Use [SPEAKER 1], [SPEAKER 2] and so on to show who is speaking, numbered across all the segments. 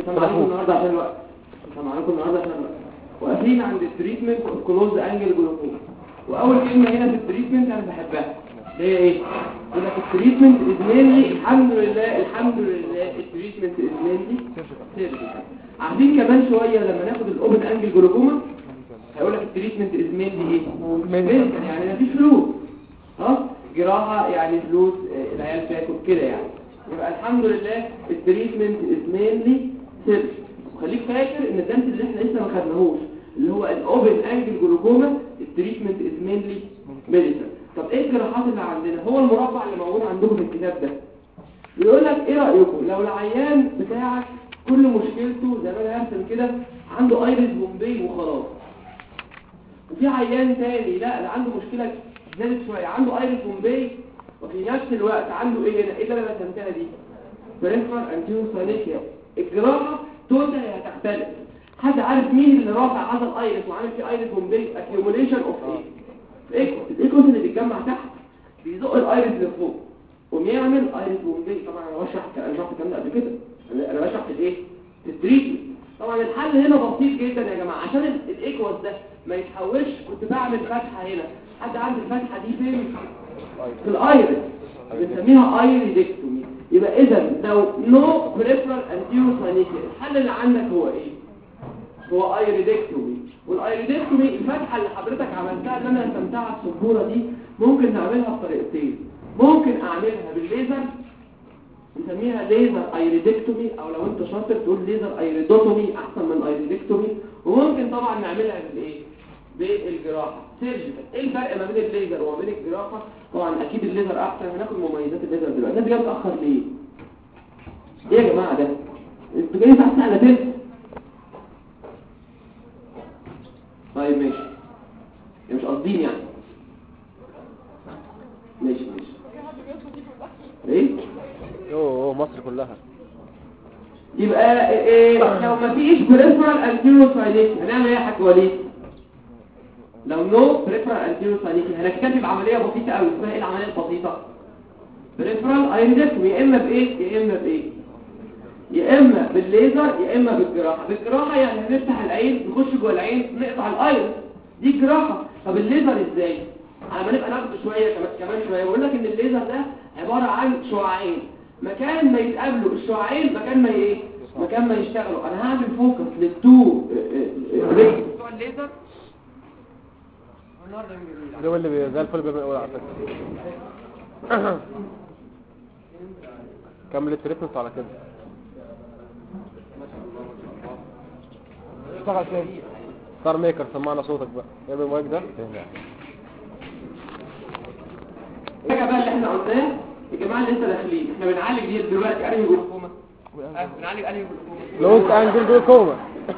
[SPEAKER 1] سامعينكم النهارده عشان الوقت سامعينكم النهارده عشان الوقت واقفين عند التريتمنت اوف كلوز انجل جلوكوما واول كلمه هنا في التريتمنت انا بحبها اللي هي ايه يقول لك التريتمنت از مينلي الحمد لله الحمد لله التريتمنت از مينلي سيرجيكال عارفين كمان شويه لما ناخد الاوبن انجل جلوكوما هيقول لك التريتمنت از مينلي ايه ميديكال يعني مفيش فلوس ها جراحه يعني فلوس آه، العيال تاكل كده يعني يبقى الحمد لله التريتمنت از مينلي سيرجيكال وخليك فاكر ان الدرس اللي احنا لسه ما خدناهوش اللي هو الاوبن انجل جلوكوما التريتمنت از مينلي ميديكال طب ايه الجراحات اللي عندنا هو المربع اللي موجود عندكم في الكتاب ده بيقول لك ايه رايكم لو العيان بتاعك كل مشكلته زي ما انا هرسم كده عنده ايرس بومبي وخلاص وفي عيان تاني لا ده عنده مشكله زادت شويه عنده ايرس بومبي وفي نفس الوقت عنده ايه هنا ايه اللي انا رسمتها دي بريفرال انتيو سانيكيا الجراحه توتال هتختلف حد عارف مين اللي رافع عضل الايرس وعامل فيه ايرس بومبي اكيوميليشن اوف ايه الايكوس الايكوس اللي بيتجمع تحت بيزق الايرس لفوق وبيعمل ايرس بومبي طبعا انا بشرح انا شرحت الكلام ده قبل كده انا أنا بشرح في الايه في التريتمنت طبعا الحل هنا بسيط جدا يا جماعه عشان ال- الايكوس ده ما يتحولش كنت بعمل فتحه هنا حد عند الفتحه دي فين في الايرس بنسميها ايريدكتومي يبقى اذا لو نو بريفرال انتيو سانيكيا الحل اللي عندك هو ايه هو ايريدكتومي والايريدكتومي الفتحه اللي حضرتك عملتها اللي انا رسمتها على السبوره دي ممكن نعملها بطريقتين ممكن اعملها بالليزر نسميها ليزر ايريدكتومي او لو انت شاطر تقول ليزر ايريدوتومي احسن من ايريدكتومي وممكن طبعا نعملها بالايه بالجراحه سيرجيكال ايه الفرق ما بين الليزر وما بين الجراحه طبعا اكيد الليزر احسن هناخد مميزات الليزر دلوقتي الناس جايه متاخر ليه ايه يا جماعه ده انتوا جايين تحت على تلت طيب ماشي يعني مش قاصدين يعني ماشي ماشي ايه
[SPEAKER 2] يوه مصر كلها
[SPEAKER 1] يبقى إيه لو ما فيش بريفرال انتيرو ساينيكي هنعمل ايه يا حاج وليد لو نو بريفرال انتيرو ساينيكي هنكتفي بعمليه بسيطه قوي اسمها ايه العمليه البسيطه بريفرال ايريدكتومي يا اما بايه يا اما بايه يا اما بالليزر يا اما بالجراحه بالجراحه يعني هنفتح العين نخش جوه العين نقطع الايرس دي جراحه طب الليزر ازاي على ما نبقى ناخد شويه كمان كمان شويه بقول لك ان الليزر ده عباره عن شعاعين مكان ما يتقابلوا الشعاعين مكان ما ايه مكان ما يشتغلوا انا هعمل فوكس للتو ريز بتوع الليزر النهارده يوم جميل
[SPEAKER 2] ده هو اللي بي- زي الفل بيعمل اول على فكره كمل التريتمنت على كده اشتغل تاني ستار ميكر سمعنا صوتك بقى اعمل المايك ده
[SPEAKER 1] الحاجه بقى اللي احنا قلناه يا جماعه اللي لسه داخلين احنا بنعالج دي دلوقتي انهي جلوكوما آه، بنعالج انهي جلوكوما
[SPEAKER 2] كلوز انجل جلوكوما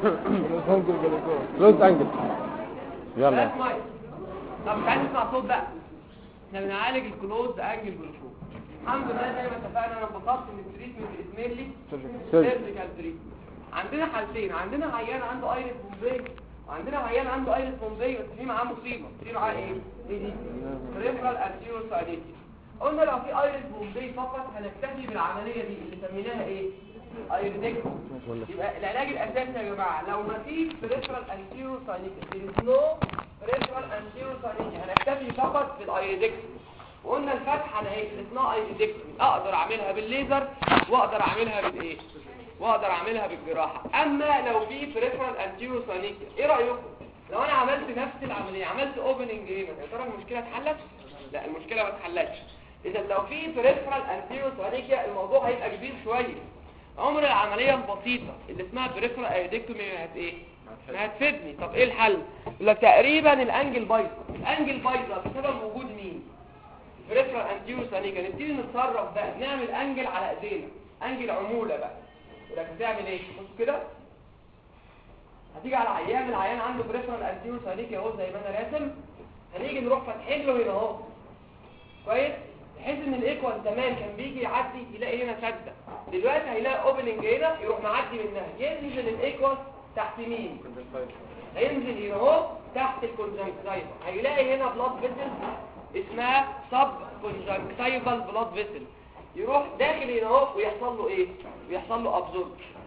[SPEAKER 2] كلوز انجل يلا
[SPEAKER 1] بلاش مايك طب مش عايز تسمع صوت بقى احنا بنعالج الكلوز انجل جلوكوما الحمد لله زي ما اتفقنا انا انبسطت ان التريتمنت اسميلي سيرجيكال تريتمنت عندنا حالتين عندنا عيان عنده ايرس بومبي وعندنا عيان عنده ايرس بومبي بس في معاه مصيبه في معاه ايه ايه دي بريفرال انتيرو ساينيتي قلنا لو في ايرس بومبي فقط هنكتفي بالعمليه دي اللي سميناها ايه ايريدكتوم يبقى العلاج الاساسي يا جماعه لو ما فيش بريفرال انتيرو ساينيتي there is no بريفرال انتيرو ساينيتي هنكتفي فقط بالايريدكتوم وقلنا الفتحه انا ايه اللي اسمها ايريدكتوم اقدر اعملها بالليزر واقدر اعملها بالايه واقدر اعملها بالجراحه اما لو في بريفرال انتيرو ساينيتي ايه رايكم لو انا عملت نفس العمليه عملت اوبننج هنا يا ترى المشكله اتحلت لا المشكله ما اتحلتش اذا لو في بريفرال انتيرو ساينيتي الموضوع هيبقى كبير شويه عمر العملية البسيطة اللي اسمها بريفرال ايدكتومي هت ايه ما هتفيدني طب ايه الحل يقول لك تقريبا الانجل بايظه الانجل بايظه بسبب وجود مين بريفرال انتيرو سانيكا نبتدي نتصرف بقى نعمل انجل على ايدينا انجل عمولة بقى يقول لك هتعمل ايه بص كده هتيجي على عيان العيان عنده بريفرال انتيرو سانيكا اهو زي ما انا راسم هنيجي نروح فاتحين له هنا اهو كويس بحيث ان الايكوال زمان كان بيجي يعدي يلاقي هنا سده دلوقتي هيلاقي اوبننج هنا يروح معدي منها ينزل الايكوال تحت مين هينزل هنا اهو تحت الكونجنكتيفا هيلاقي هنا بلاد فيسل اسمها سب كونجنكتيفال بلاد فيسل يروح داخل هنا اهو ويحصل له ايه ويحصل له ابزورب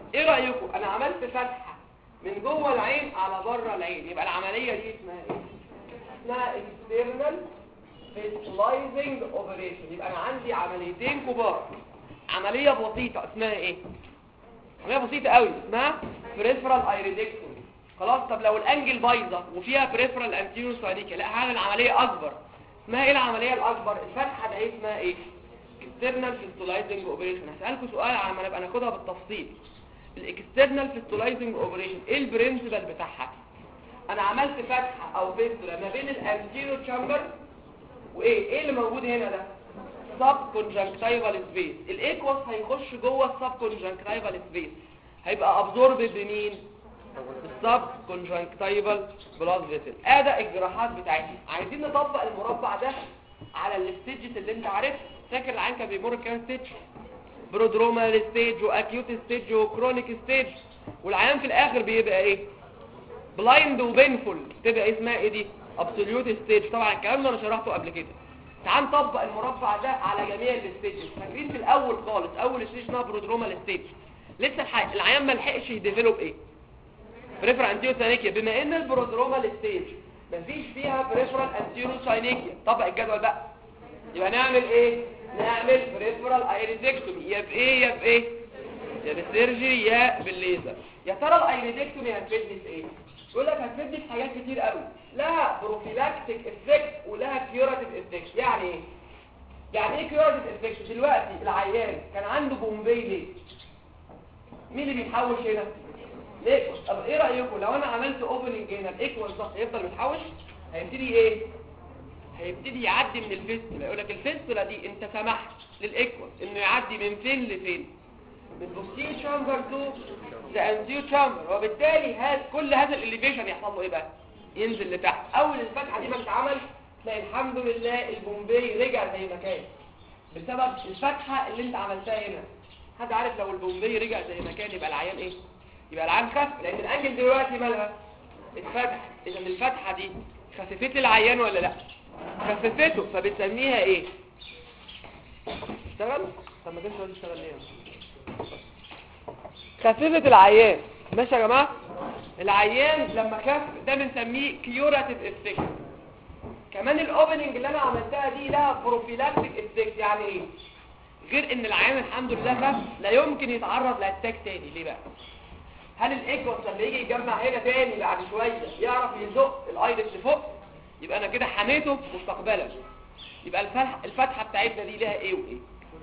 [SPEAKER 1] ايه رايكم انا عملت فتحه من جوه العين على بره العين يبقى العمليه دي اسمها ايه اسمها external visualizing operation يبقى انا عندي عمليتين كبار عمليه بسيطه اسمها ايه عمليه بسيطه قوي اسمها peripheral iridectomy خلاص طب لو الانجل بايظه وفيها peripheral anterior synechial لا هعمل عمليه اكبر اسمها ايه العمليه الاكبر الفتحه دي اسمها ايه external visualizing operation هسالكم سؤال على ما نبقى ناخدها بالتفصيل الاكسترنال فيستولايزنج اوبريشن ايه البرنسبل بتاعها انا عملت فتحه او فيستولا ما بين الانتيرو تشامبر وايه ايه اللي موجود هنا ده سب كونجكتيفال سبيس الايكوس هيخش جوه السب كونجكتيفال سبيس هيبقى ابزورب بمين السب كونجكتيفال بلاد فيسل ادي الجراحات بتاعتي عايزين نطبق المربع ده على الستيجز اللي انت عارفها فاكر العين كان بيمر كام ستيج برودرومال ستيج واكيوت ستيج وكرونيك ستيج والعيان في الاخر بيبقى ايه بلايند وبينفول تبقى اسمها ايه دي ابسوليوت ستيج طبعا الكلام ده انا شرحته قبل كده تعال نطبق المربع ده على جميع الستيجز فاكرين في الاول خالص اول ستيج اسمها برودرومال ستيج لسه الح... العيان ما لحقش يديفلوب ايه بريفرال انتيرو ساينيكيا بما ان البرودرومال ستيج مفيش فيها بريفرال انتيرو ساينيكيا طبق الجدول بقى يبقى نعمل ايه نعمل بريفرال ايريدكتومي يا بايه يا بايه يا بالسيرجري يا بالليزر يا ترى الايريدكتومي هتفيدني في ايه يقول لك هتفيدني في حاجات كتير قوي لها بروفيلاكتيك افكت ولها كيوراتيف افكت يعني ايه يعني ايه كيوراتيف افكت دلوقتي العيان كان عنده بومبي ليه مين اللي بيتحوش هنا ليه طب ايه رايكم لو انا عملت اوبننج هنا الايكوال ده هيفضل متحوش هيبتدي ايه هيبتدي يعدي من الفيستولا يقول لك الفيستولا دي انت سمحت للايكوال انه يعدي من فين لفين من بوستير شامبر تو ذا انتيو شامبر وبالتالي هذا كل هذا الاليفيشن يحصل له ايه بقى ينزل لتحت اول الفتحه دي ما تتعمل تلاقي الحمد لله البومبي رجع زي ما كان بسبب الفتحه اللي انت عملتها هنا حد عارف لو البومبي رجع زي ما كان يبقى العيان ايه يبقى العيان خف لان الانجل دلوقتي مالها اتفتح اذا الفتحه دي خففت العيان ولا لا خففته فبتسميها ايه اشتغل طب ما كانش راضي يشتغل ليه خففت العيان ماشي يا جماعه العيان لما خف ده بنسميه كيوراتيف افكت كمان الاوبننج اللي انا عملتها دي لها بروفيلاكتيك افكت يعني ايه غير ان العيان الحمد لله خف لا يمكن يتعرض لاتاك تاني ليه بقى هل الايكوس لما يجي يجمع هنا تاني بعد شويه يعرف يزق الايرس لفوق يبقى انا كده حميته مستقبلا يبقى الفتح الفتحه بتاعتنا دي لها ايه وايه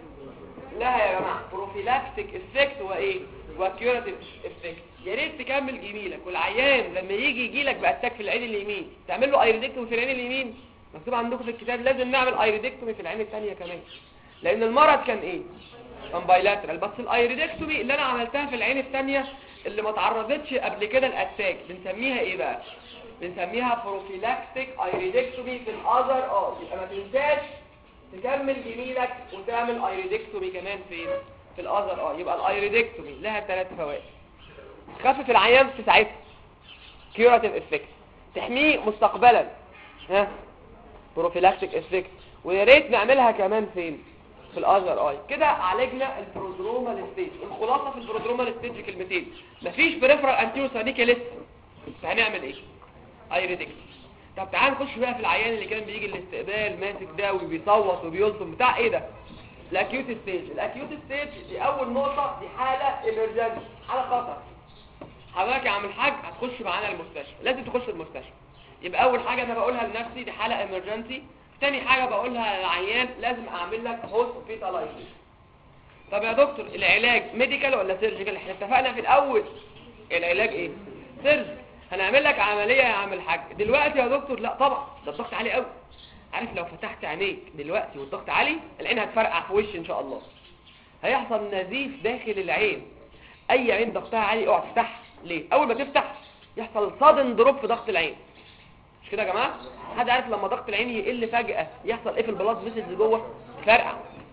[SPEAKER 1] لها يا جماعه بروفيلاكتيك افكت وايه وكيوراتيف افكت يا ريت تكمل جميلك والعيان لما يجي يجي لك باتاك في العين اليمين تعمل له ايريدكتومي في العين اليمين مكتوب عندكم في الكتاب لازم نعمل ايريدكتومي في العين الثانيه كمان لان المرض كان ايه كان بايلاترال بس الايريدكتومي اللي انا عملتها في العين الثانيه اللي ما تعرضتش قبل كده الاتاك بنسميها ايه بقى بنسميها بروفيلاكتيك ايريدكتومي في الاذر اه يبقى ما تنساش تكمل جميلك وتعمل ايريدكتومي كمان فين في الاذر اه يبقى الايريدكتومي لها ثلاث فوائد تخفف العيان في ساعتها كيوراتيف افكت تحميه مستقبلا ها بروفيلاكتيك افكت ويا ريت نعملها كمان فين في الاذر اي كده عالجنا البرودرومال ستيج الخلاصه في البرودرومال ستيج كلمتين مفيش بريفرال انتيرو سانيكا لسه فهنعمل ايه ايريدكت طب تعال نخش بقى في العيان اللي كان بيجي الاستقبال ماسك داوي بيصوت وبيلطم بتاع ايه ده الاكيوت ستيج الاكيوت ستيج دي اول نقطه دي حاله ايمرجنسي حاله خطر حضرتك يا عم الحاج هتخش معانا المستشفى لازم تخش المستشفى يبقى اول حاجه انا بقولها لنفسي دي حاله ايمرجنسي تاني حاجه بقولها للعيان لازم اعمل لك هوسبيتالايزيشن طب يا دكتور العلاج ميديكال ولا سيرجيكال احنا اتفقنا في الاول العلاج ايه سيرجيكال هنعمل لك عمليه يا عم الحاج دلوقتي يا دكتور لا طبعا ده الضغط عالي قوي عارف لو فتحت عينيك دلوقتي والضغط عالي العين هتفرقع في وش ان شاء الله هيحصل نزيف داخل العين اي عين ضغطها عالي اوعى تفتحها ليه اول ما تفتح يحصل صادن دروب في ضغط العين مش كده يا جماعه حد عارف لما ضغط العين يقل فجاه يحصل ايه في البلاد فيسلز جوه فرقع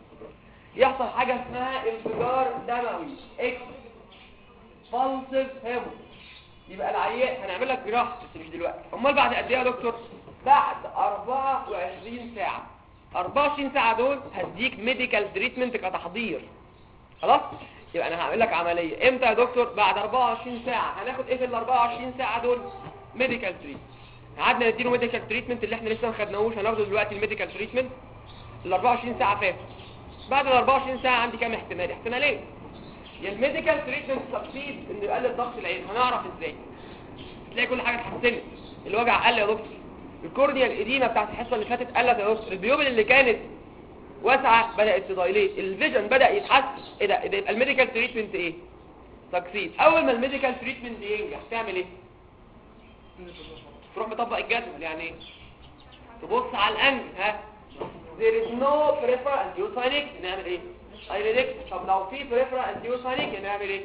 [SPEAKER 1] يحصل حاجه اسمها انفجار دموي اكس فالسيف هيمو يبقى العيان هنعمل لك جراحه بس مش دلوقتي امال بعد قد ايه يا دكتور بعد 24 ساعه 24 ساعه دول هديك ميديكال تريتمنت كتحضير خلاص يبقى انا هعمل لك عمليه امتى يا دكتور بعد 24 ساعه هناخد ايه في ال 24 ساعه دول ميديكال تريتمنت قعدنا نديله ميديكال تريتمنت اللي احنا لسه ما خدناهوش هناخده دلوقتي الميديكال تريتمنت ال 24 ساعه فاتوا بعد ال 24 ساعه عندي كام احتمال احتمالين يا الميديكال تريتمنت سبسيد انه يقلل ضغط العين هنعرف ازاي تلاقي كل حاجه اتحسنت الوجع قل يا دكتور الكورنيا القديمه بتاعت الحصه اللي فاتت قلت يا دكتور البيوبل اللي كانت واسعه بدات تدايليت الفيجن بدا يتحسن ايه ده ده يبقى الميديكال تريتمنت ايه سكسيد اول ما الميديكال تريتمنت ينجح تعمل ايه تروح مطبق الجدول يعني ايه تبص على الانجل ها there is no peripheral angiosync نعمل ايه ايريدكت طب لو في peripheral angiosync نعمل ايه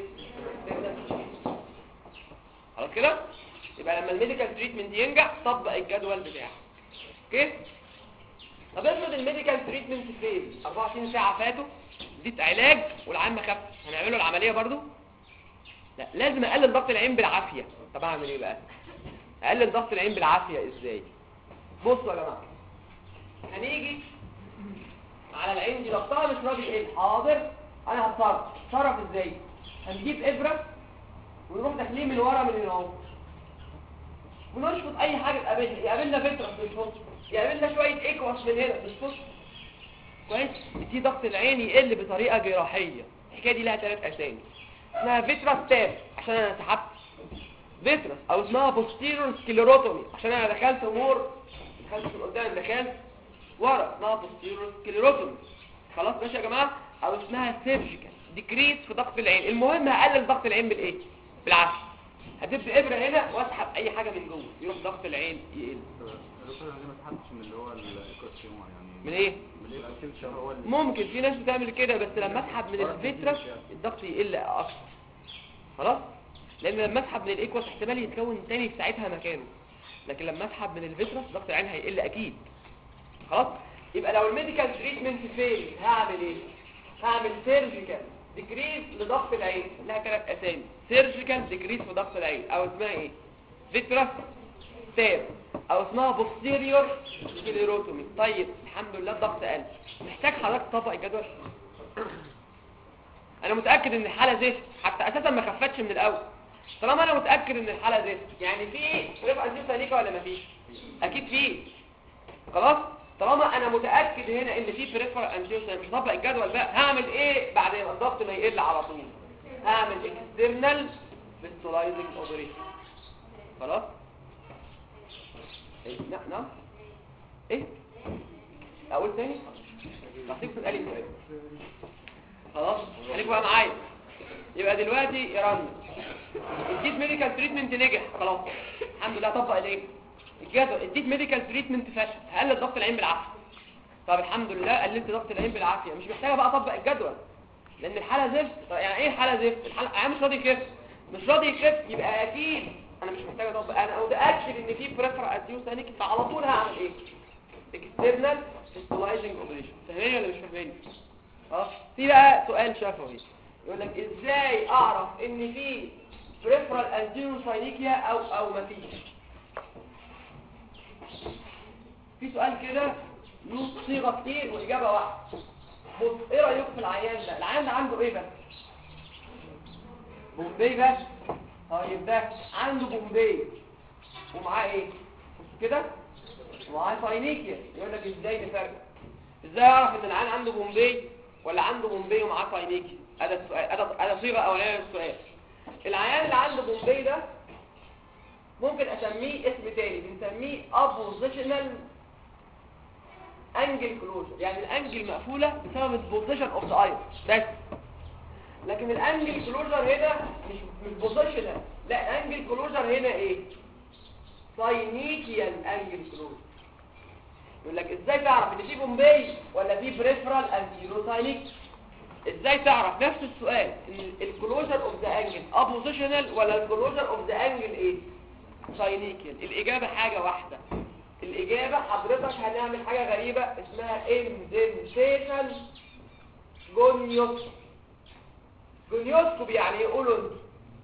[SPEAKER 1] خلاص كده يبقى لما الميديكال تريتمنت ينجح طبق الجدول بتاعك اوكي طب افرض الميديكال تريتمنت فين 24 ساعه فاتوا اديت علاج والعيان ما خف هنعمله العمليه برضو لا لازم اقلل ضغط العين بالعافيه طب اعمل ايه بقى اقلل ضغط العين بالعافيه ازاي بصوا يا جماعه هنيجي على العين دي ضغطها مش راضي ايه حاضر انا هتصرف اتصرف ازاي هنجيب ابره ونروح داخلين من ورا من هنا اهو ونشفط اي حاجه تقابلنا يقابلنا فيترس بنشفط يقابلنا شويه ايكواس من هنا بنشفط كويس دي ضغط العين يقل بطريقه جراحيه الحكايه دي لها ثلاث اسامي اسمها فيترس تاب عشان انا سحبت فيترس او اسمها بوستيرور سكليروتومي عشان انا دخلت امور دخلت من قدام دخلت ورا اسمها بوستيرور سكليروتومي خلاص ماشي يا جماعه او اسمها سيرجيكال ديكريس في ضغط العين المهم هقلل ضغط العين بالايه بالعافيه هدب ابره هنا واسحب اي حاجه من جوه يروح ضغط العين يقل
[SPEAKER 3] الدكتور يعني ما تحدش من اللي هو الكوستيوم يعني
[SPEAKER 1] من ايه
[SPEAKER 3] من ايه الكلتشر هو اللي
[SPEAKER 1] ممكن في ناس بتعمل كده بس لما اسحب من الفيترس الضغط يقل اكتر خلاص لان لما اسحب من الايكوس احتمال يتكون تاني في ساعتها مكانه لكن لما اسحب من الفيترس ضغط العين هيقل اكيد خلاص يبقى لو الميديكال تريتمنت فين هعمل ايه هعمل سيرجيكال ديكريز لضغط العين لها ثلاث اسامي سيرجيكال ديكريز في ضغط العين او اسمها ايه فيترس تاب او اسمها بوستيريور سكليروتومي طيب الحمد لله الضغط قل محتاج حضرتك تطبق الجدول انا متاكد ان الحاله زفت حتى اساسا ما خفتش من الاول طالما انا متاكد ان الحاله زفت يعني في رفع زفت سليكه ولا ما فيش اكيد في خلاص طالما انا متاكد هنا ان في بريفرال انجيوسن مش هطبق الجدول بقى هعمل ايه بعد ما الضغط ما يقل على طول هعمل اكسترنال فيستولايزنج اوبريشن خلاص ايه لا نعم ايه اقول تاني نصيب في الالف واللام. خلاص خليكوا بقى معايا يبقى دلوقتي يا رنا اديت ميديكال تريتمنت نجح خلاص الحمد لله طبق الايه الجدول اديت ميديكال تريتمنت فشل هقلل ضغط العين بالعافيه طب الحمد لله قللت ضغط العين بالعافيه مش محتاجه بقى اطبق الجدول لان الحاله زفت طب يعني ايه حاله زفت الحاله العيان مش راضي يخف مش راضي يخف يبقى اكيد انا مش محتاج اطبق انا متاكد ان في بريفر اديوس هنيك فعلى طول هعمل ايه اكسترنال فيستولايزنج اوبريشن فاهمين ولا مش فاهمين اه في بقى سؤال شفوي يقول لك ازاي اعرف ان في بريفرال انتيروساينيكيا او او مفيش في سؤال كده له صيغه كتير واجابه واحده بص ايه رايكم في العيان ده العيان ده عنده ايه بس بومبي بس طيب ده عنده بومبي ومعاه ايه بص كده ومعاه ساينيكيا يقول لك ازاي نفرق ازاي اعرف ان العيان عنده بومبي ولا عنده بومبي ومعاه ساينيكيا ادي السؤال ادي ادي صيغه اولانيه للسؤال العيان اللي عنده بومبي ده ممكن اسميه اسم تاني بنسميه oppositional انجل كلوجر يعني الانجل مقفوله بسبب البوزيشن اوف ذا اي بس لكن الانجل كلوجر هنا مش مش بوزيشنال لا الانجل كلوجر هنا ايه ساينيكيال انجل كلوجر يقول لك ازاي تعرف ان في بومبي ولا في بريفرال انتيروساينيك ازاي تعرف نفس السؤال ان الكلوجر اوف ذا انجل ابوزيشنال ولا الكلوجر اوف ذا انجل ايه ساينيكيال الاجابه حاجه واحده الإجابة حضرتك هنعمل حاجة غريبة اسمها اندنتيشن جونيوسكوب جونيوسكوب يعني يقولوا انتوا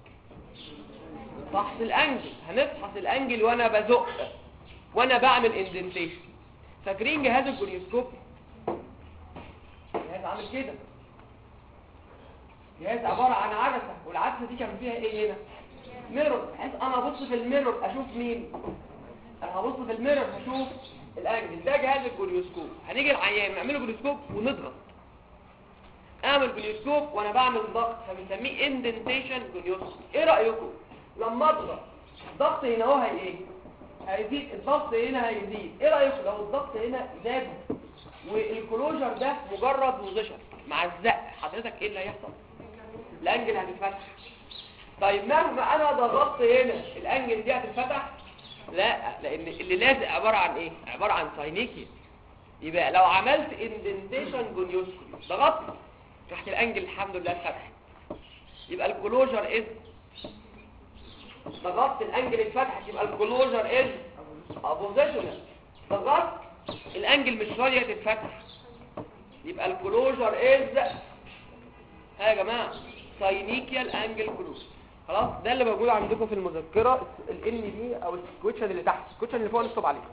[SPEAKER 1] فحص الانجل هنفحص الانجل وانا بزق وانا بعمل اندنتيشن فاكرين جهاز الجونيوسكوب جهاز عامل كده جهاز عباره عن عدسه والعدسه دي كان فيها ايه هنا ميرور بحيث انا ابص في الميرور اشوف مين انا هبص في الميرور هشوف الانجل ده جهاز الجلوسكوب هنيجي العيان نعمله جلوسكوب ونضغط اعمل جلوسكوب وانا بعمل ضغط فبنسميه اندنتيشن جلوسكوب ايه رايكم لما اضغط الضغط هنا هو هي ايه هيزيد الضغط هنا هيزيد ايه رايكم لو الضغط هنا زاد والكلوجر ده مجرد بوزيشن مع الزق حضرتك ايه اللي هيحصل الانجل هتتفتح طيب مهما انا ضغطت هنا الانجل دي هتتفتح لا لان اللي لازق عباره عن ايه عباره عن ساينيكيا يبقى لو عملت اندنتيشن جونيوسكوبي ضغطت تحت الانجل الحمد لله اتفتح يبقى الكلوجر از ضغطت الانجل اتفتحت يبقى الكلوجر از ابوزيشنال ضغطت الانجل مش راضيه تتفتح يبقى الكلوجر از ها يا جماعه ساينيكيال انجل كلوجر خلاص ده اللي موجود عندكم في المذكره الان دي او الكويشن اللي تحت الكويشن اللي فوق نكتب عليه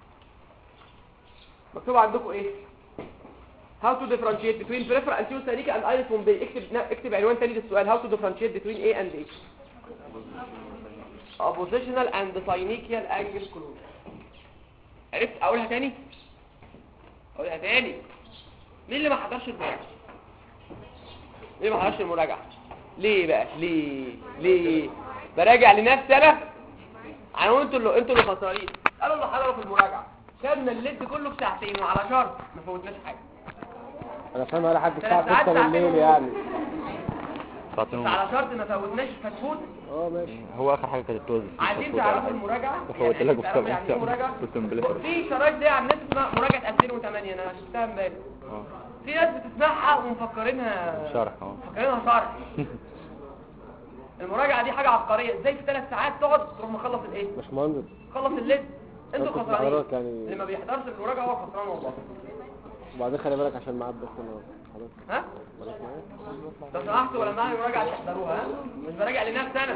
[SPEAKER 1] مكتوب عندكم ايه how to differentiate between peripheral anterior synechial and iris bombay اكتب اكتب عنوان تاني للسؤال how to differentiate between A and A oppositional and synechial angle closure عرفت اقولها تاني اقولها تاني مين اللي ما حضرش المراجعه مين اللي ما حضرش المراجعه ليه بقى ليه ليه براجع لنفسي انا انا انتوا اللي انتوا اللي خسرانين قالوا اللي حضروا في المراجعه خدنا الليد كله في ساعتين وعلى شرط ما فوتناش حاجه
[SPEAKER 2] انا فاهم على حد
[SPEAKER 1] ثلاث
[SPEAKER 2] الساعة
[SPEAKER 1] ساعات
[SPEAKER 2] 6 بالليل
[SPEAKER 1] ساعتين
[SPEAKER 2] يعني
[SPEAKER 3] ساعتين
[SPEAKER 1] بس
[SPEAKER 3] ونص
[SPEAKER 1] على شرط ما فوتناش فتفوت
[SPEAKER 2] اه ماشي
[SPEAKER 3] هو اخر حاجه كانت التوز
[SPEAKER 1] عايزين تعرفوا المراجعه
[SPEAKER 3] فوت
[SPEAKER 1] يعني
[SPEAKER 3] لك
[SPEAKER 1] تعرفوا يعني ايه مراجعه
[SPEAKER 3] الكمبيوتر
[SPEAKER 1] في شرايط دي على النت اسمها مراجعه 2008 انا شفتها امبارح
[SPEAKER 3] اه
[SPEAKER 1] في ناس بتسمعها ومفكرينها
[SPEAKER 3] شرح اه
[SPEAKER 1] مفكرينها شرح المراجعه دي حاجه عبقريه ازاي في ثلاث ساعات تقعد تروح مخلص الايه
[SPEAKER 2] باشمهندس
[SPEAKER 1] خلص الليد انتوا
[SPEAKER 2] كنت
[SPEAKER 1] خسرانين
[SPEAKER 2] حضرتك يعني-
[SPEAKER 1] اللي ما بيحضرش المراجعه هو خسران والله
[SPEAKER 2] وبعدين خلي بالك عشان معاد بس انا حضرتك
[SPEAKER 1] ها
[SPEAKER 2] بلاش معايا
[SPEAKER 1] لو سمحتوا ولما اعمل مراجعه تحضروها ها مش براجع لنفسي انا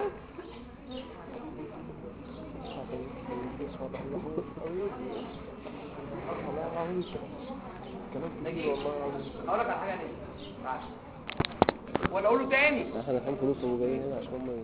[SPEAKER 1] نجي اقول لك على حاجه نجي تعال. ولا اقوله تاني
[SPEAKER 2] احنا دافعين فلوس وجايين هنا عشان هم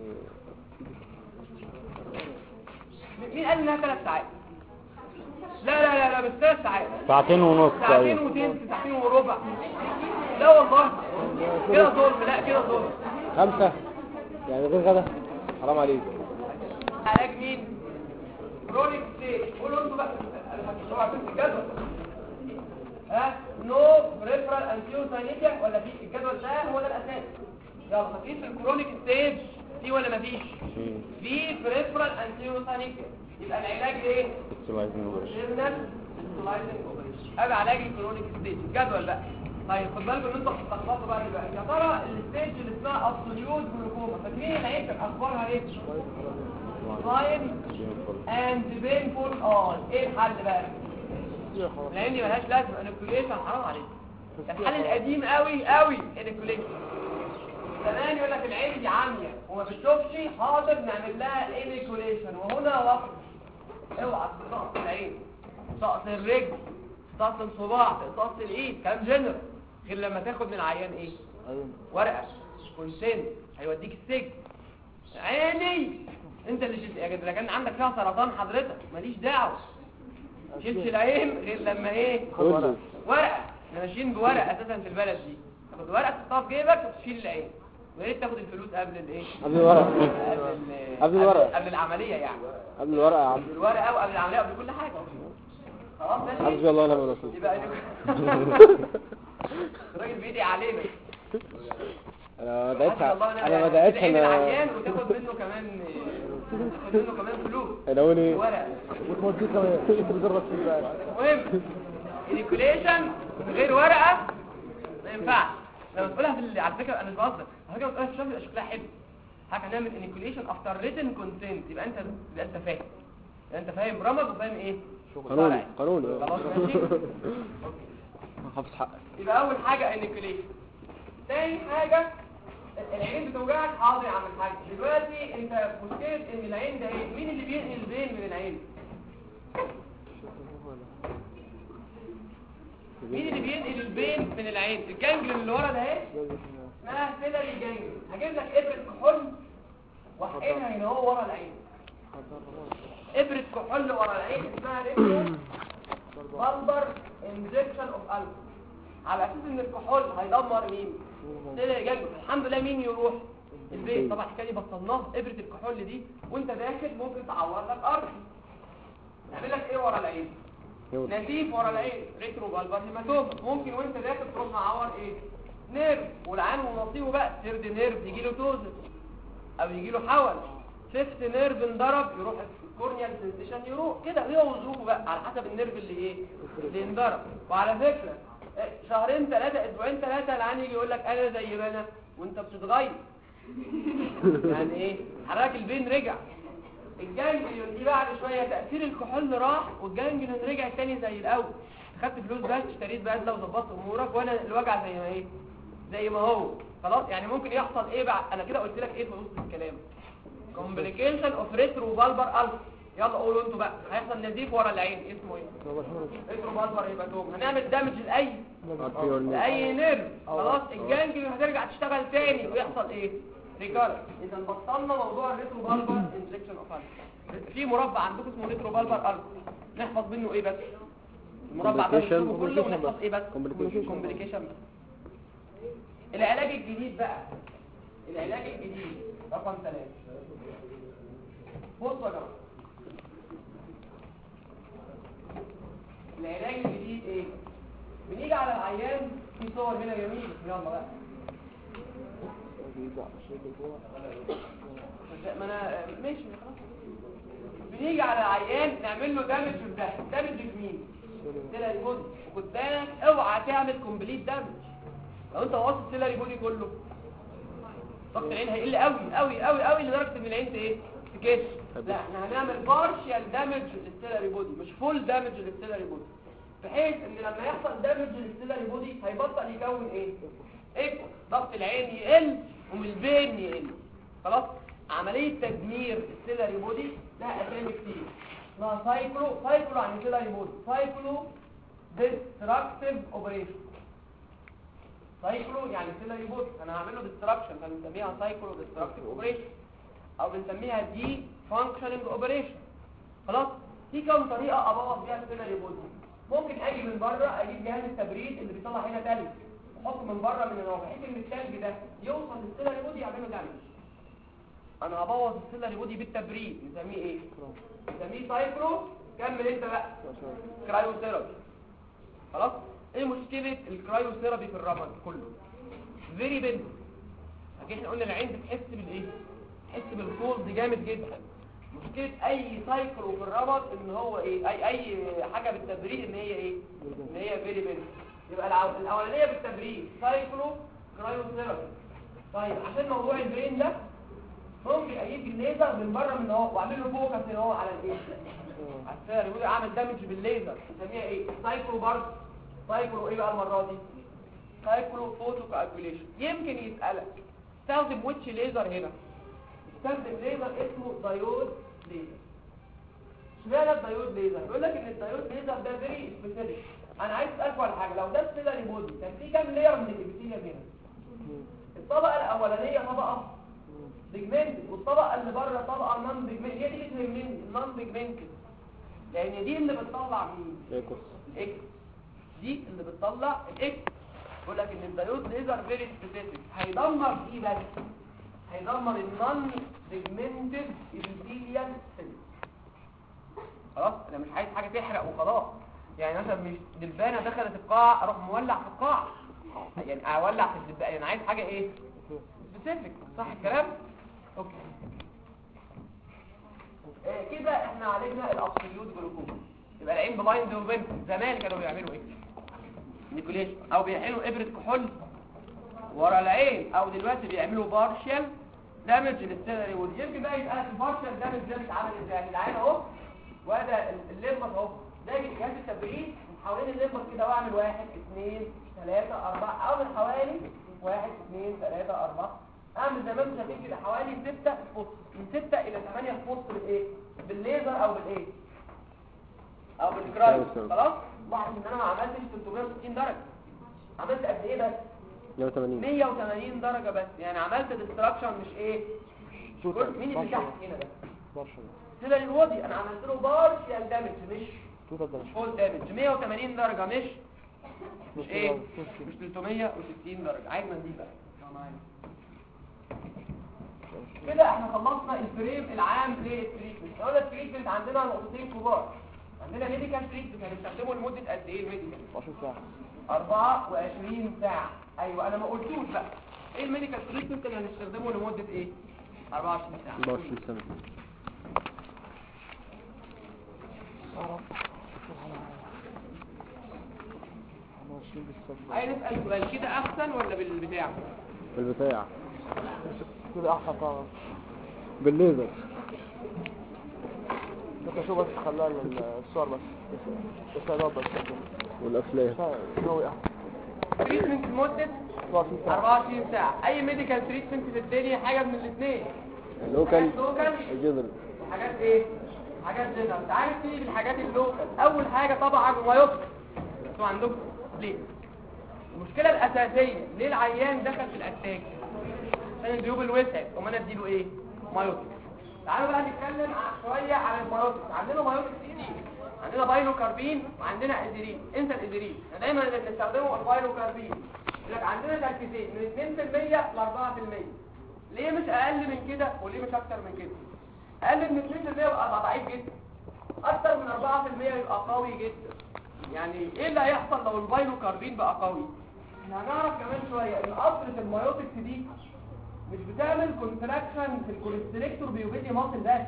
[SPEAKER 1] مين قال انها ثلاث ساعات لا لا لا لا مش ثلاث ساعات
[SPEAKER 3] ساعتين ونص
[SPEAKER 1] ساعتين
[SPEAKER 3] ايوه
[SPEAKER 1] وتلت ساعتين وربع لا والله كده ظلم لا كده ظلم
[SPEAKER 2] خمسة يعني غير غدا حرام عليك
[SPEAKER 1] علاج مين كرونيك ستيج قولوا انتوا بقى انا هتكتبوا على فكرة الجدول ها نو بريفرال انتيو ساينيكيا ولا في الجدول ده هو ده الاساس يلا في في الكرونيك ستيج في ولا مفيش في بريفرال انتيو ساينيكيا يبقى العلاج ايه جيرنال سلايدنج اوبريشن ادي علاج الكرونيك ستيج الجدول بقى طيب خد بالكم ان انتوا هتتلخبطوا بقى دلوقتي يا ترى الستيج اللي اسمها ابسوليوت جلوكوما فاكرين العين كانت اخبارها ايه لاين اند بينفول اه ايه الحل بقى العين دي ملهاش لازمه انكوليشن حرام عليك الحل القديم قوي قوي انكوليشن زمان يقول لك العين دي عاميه وما بتشوفش حاضر نعمل لها انكوليشن وهنا وقت اوعى تقص العين تقص الرجل تقص الصباع تقص الايد كلام جنرال غير لما تاخد من العيان ايه ورقه كونسنت هيوديك السجن عيني انت اللي شلت يا جدع كان عندك فيها سرطان حضرتك ماليش دعوه شلت العين غير لما ايه
[SPEAKER 2] قول لي.
[SPEAKER 1] ورقه احنا ماشيين بورقه اساسا في البلد دي تاخد ورقه تحطها في جيبك وتشيل العين ويا ريت تاخد الفلوس قبل الايه
[SPEAKER 2] قبل الورقة
[SPEAKER 1] قبل ال-
[SPEAKER 2] قبل الورقة.
[SPEAKER 1] قبل العمليه يعني
[SPEAKER 2] قبل الورقة يا عم
[SPEAKER 1] قبل الورقه وقبل العمليه وقبل كل حاجه خلاص ماشي
[SPEAKER 2] حسبي الله ونعم الوكيل
[SPEAKER 1] يبقى الراجل بيدعي علينا
[SPEAKER 2] انا ما دعيتش
[SPEAKER 1] حسبي الله ونعم
[SPEAKER 2] انا ما
[SPEAKER 1] الوكيل.
[SPEAKER 2] دعيتش
[SPEAKER 1] تدعي
[SPEAKER 2] انا
[SPEAKER 1] للعيان وتاخد منه كمان تاخد منه كمان فلوس
[SPEAKER 2] انا اقول ايه
[SPEAKER 1] ورقه
[SPEAKER 2] وتوديه كمان انت بتضرب فيه بقى
[SPEAKER 1] المهم الانيكوليشن من غير ورقه ما ينفعش لما تقولها في ال- على فكره انا مش بهزر على فكره لما تقولها في الشغل يبقى شكلها حلو حاجه هنعمل انيكوليشن افتر ريتن كونسنت يبقى انت يبقى انت فاهم يبقى انت فاهم رمز وفاهم ايه
[SPEAKER 2] قانوني
[SPEAKER 1] شرعي.
[SPEAKER 2] قانوني
[SPEAKER 1] خلاص ماشي
[SPEAKER 2] حافظ حقك
[SPEAKER 1] يبقى اول حاجه انيكوليشن تاني حاجه العين بتوجعك حاضر يا عم الحاج دلوقتي انت مشكله ان العين ده ايه مين اللي بينقل البين من العين مين اللي بينقل البين من العين الجنجل اللي ورا ده اهي اسمها سيلري جانجل هجيب لك ابره كحول واحقنها هنا هو ورا العين ابره كحول ورا العين اسمها ريكتو بلبر انجكشن اوف الفا على اساس ان الكحول هيدمر مين سيلري جانجل الحمد لله مين يروح البيت طبعا الحكايه دي بطلناها ابره الكحول دي وانت داخل ممكن تعور لك ارض نعمل لك ايه ورا العين نزيف ورا العين ريترو بالبر هيماتوما ممكن وانت داخل تروح معور ايه نيرف والعين ونصيبه بقى سيرد نيرف يجي له توزن او يجي له حول فيفت نيرف انضرب يروح الكورنيال سنسيشن يروح كده هي وظروفه بقى على حسب النيرف اللي ايه اللي انضرب وعلى فكره إيه، شهرين ثلاثه اسبوعين ثلاثه العين يجي يقول لك انا زي ما انا وانت بتتغير يعني ايه حضرتك البين رجع الجانجليون دي بعد شوية تأثير الكحول راح والجانجليون رجع تاني زي الأول خدت فلوس بس اشتريت بدلة وظبطت أمورك وأنا الوجع زي ما ايه زي ما هو خلاص يعني ممكن يحصل ايه بعد أنا كده قلت لك ايه في وسط الكلام complication of retrovalvar ulcer يلا قولوا انتوا بقى هيحصل نزيف ورا العين اسمه ايه retrovalvar هيباتوم هنعمل دامج لأي لأي نيرف خلاص الجانجليون هترجع تشتغل تاني ويحصل ايه ريكارد اذا بطلنا موضوع الريترو بالبر انجكشن اوف في مربع عندكم اسمه ريترو بالبر الف نحفظ منه ايه بس المربع ده
[SPEAKER 2] Complication.
[SPEAKER 1] نشوفه كله ونحفظ
[SPEAKER 2] بس.
[SPEAKER 1] ايه بس
[SPEAKER 2] Complication.
[SPEAKER 1] كومبليكيشن بس العلاج الجديد بقى العلاج الجديد رقم ثلاثة بصوا يا جماعه العلاج الجديد ايه بنيجي على العيان في صور هنا جميله يلا بقى ما انا ماشي خلاص بنيجي على العيان نعمل له دامج في الدم دامج في مين سيلاري بودي وخد بالك اوعى تعمل كومبليت دامج لو انت واصل سيلاري بودي كله ضغط العين هيقل قوي قوي قوي قوي لدرجه ان العين ت- ايه تكش لا احنا هنعمل بارشال دامج للسيلاري بودي مش فول دامج للسيلاري بودي بحيث ان لما يحصل دامج للسيلاري بودي هيبطل يكون ايه ايكو ضغط العين يقل ومن البين يقل خلاص عملية تدمير السيلاري بودي لها اسامي كتير اسمها سايكلو سايكلو يعني سيلاري بودي سايكلو ديستراكتيف اوبريشن سايكلو يعني سيلاري بودي انا هعمل له ديستراكشن فبنسميها سايكلو ديستراكتيف اوبريشن او بنسميها دي فانكشننج اوبريشن خلاص في كم طريقه ابوظ بيها السيلاري بودي ممكن اجي من بره اجيب جهاز التبريد اللي بيطلع هنا تلج احطه من بره من هنا بحيث ان التلج ده يوصل للسيلاري بودي يعمل له دامج انا هبوظ السيلاري بودي بالتبريد نسميه ايه نسميه سايكلو كمل انت بقى كرايو ثيرابي خلاص ايه مشكله الكرايو ثيرابي في الرمد كله فيري بنت لكن احنا قلنا العين بتحس بالايه بتحس بالكولد جامد جدا مشكله اي سايكلو في الرمد ان هو ايه اي اي حاجه بالتبريد ان هي ايه ان هي فيري بنت يبقى الأول- الاولانيه بالتبريد سايكلو كرايو ثيرابي طيب عشان موضوع البرين ده ممكن اجيب الليزر من بره من اهو واعمل له فوكس هنا اهو على الايه على السير يقول اعمل دامج بالليزر نسميها ايه سايكلو برضه سايكلو ايه بقى المره دي سايكلو فوتو كالكوليشن يمكن يسالك استخدم ويتش ليزر هنا استخدم ليزر اسمه دايود ليزر اشمعنى الدايود ليزر بيقول لك ان الدايود ليزر ده فيري سبيسيفيك انا عايز اسالكم على حاجه لو ده السيلاري بودي كان في كام لاير من الابيثيليوم هنا الطبقه الاولانيه طبقه بيجمنتد والطبقه اللي بره طبقه نون بيجمنتد هي دي اللي تهمني النون بيجمنتد لان دي اللي بتطلع مين
[SPEAKER 2] ايكوس
[SPEAKER 1] الاكس دي اللي بتطلع الاكس بيقول لك ان الدايود ليزر فيري سبيسيفيك هيدمر ايه بس هيدمر النون بيجمنتد ابيثيليال سيل خلاص انا مش عايز حاجه تحرق وخلاص يعني مثلا مش دبانه دخلت القاع اروح مولع في القاع يعني اولع في الدبانه يعني عايز حاجه ايه سبيسيفيك صح الكلام اوكي آه كده احنا عالجنا الابسوليوت جلوكوز يبقى العين بلايند وبنت زمان كانوا بيعملوا ايه نيكوليشن او بيحقنوا ابره كحول ورا العين او دلوقتي بيعملوا بارشال دامج للسيلري وود يمكن بقى يبقى البارشال دامج ده بيتعمل ازاي العين اهو وده الليمبس اهو ده جهاز التبريد من حوالين الليمبس كده واعمل واحد اثنين ثلاثة أربعة أو من حوالي واحد اثنين ثلاثة أربعة أعمل زي ما انتم شايفين كده حوالي ستة فوت من ستة إلى ثمانية فوت بالإيه؟ بالليزر أو بالإيه؟ أو بالجرايد خلاص؟ لاحظ إن أنا ما عملتش 360 درجة عملت قد إيه بس؟
[SPEAKER 2] 180
[SPEAKER 1] 180 درجة بس يعني عملت ديستراكشن مش ايه
[SPEAKER 2] توتال
[SPEAKER 1] مين اللي تحت هنا ده
[SPEAKER 2] بارشل
[SPEAKER 1] سيلر الوادي انا عملت له بارشال دامج مش
[SPEAKER 2] توتال دامج
[SPEAKER 1] فول دامج 180 درجة مش مش ايه
[SPEAKER 2] مش
[SPEAKER 1] مش 360 درجة عايز من دي بقى كده احنا خلصنا الفريم العام للتريتمنت قلنا التريتمنت عندنا نقطتين كبار عندنا ميديكال تريتمنت هنستخدمه لمدة قد ايه الميديكال
[SPEAKER 2] 10 ساعة
[SPEAKER 1] 24 ساعة ايوه انا ما قلتوش بقى ايه الميديكال تريتمنت اللي هنستخدمه لمدة ايه 24 ساعة
[SPEAKER 2] 24 سنة
[SPEAKER 1] عايز نسأل سؤال كده احسن ولا بالبتاع
[SPEAKER 2] بالبتاع
[SPEAKER 4] كده احسن طبعا
[SPEAKER 2] بالليزر
[SPEAKER 4] انت شو بس خلاها الصور بس بس هذا بس
[SPEAKER 2] والافلام
[SPEAKER 4] شوي احسن
[SPEAKER 1] تريتمنت لمدة
[SPEAKER 4] 24 ساعة
[SPEAKER 1] 24 ساعة اي ميديكال تريتمنت في الدنيا حاجة من الاثنين
[SPEAKER 2] لوكال
[SPEAKER 1] لوكال
[SPEAKER 2] الجذر
[SPEAKER 1] وحاجات ايه حاجات جنرال تعالى نبتدي بالحاجات اللوكال اول حاجة طبعا مايوتك انتوا عندكم ليه المشكلة الاساسية ليه العيان دخل في الاتاك عشان الجيوب الوسعت وما انا اديله ايه مايوتك تعالوا بقى نتكلم ع- شوية عن المايوتك عندنا مايوتك كتير عندنا بايلوكاربين وعندنا ازيرين انسى الازيرين احنا دايما اللي بنستخدمه البايلوكاربين يقول لك عندنا تركيزين من 2% ل 4% ليه مش اقل من كده وليه مش اكتر من كده اقل من 2% يبقى ضعيف جدا اكتر من 4% يبقى قوي جدا يعني ايه اللي هيحصل لو البايلوكاربين بقى قوي احنا هنعرف كمان شويه ان قطره المايوتكس دي مش بتعمل كونتراكشن في الكوليستريكتور بيوبيدي ماسل بس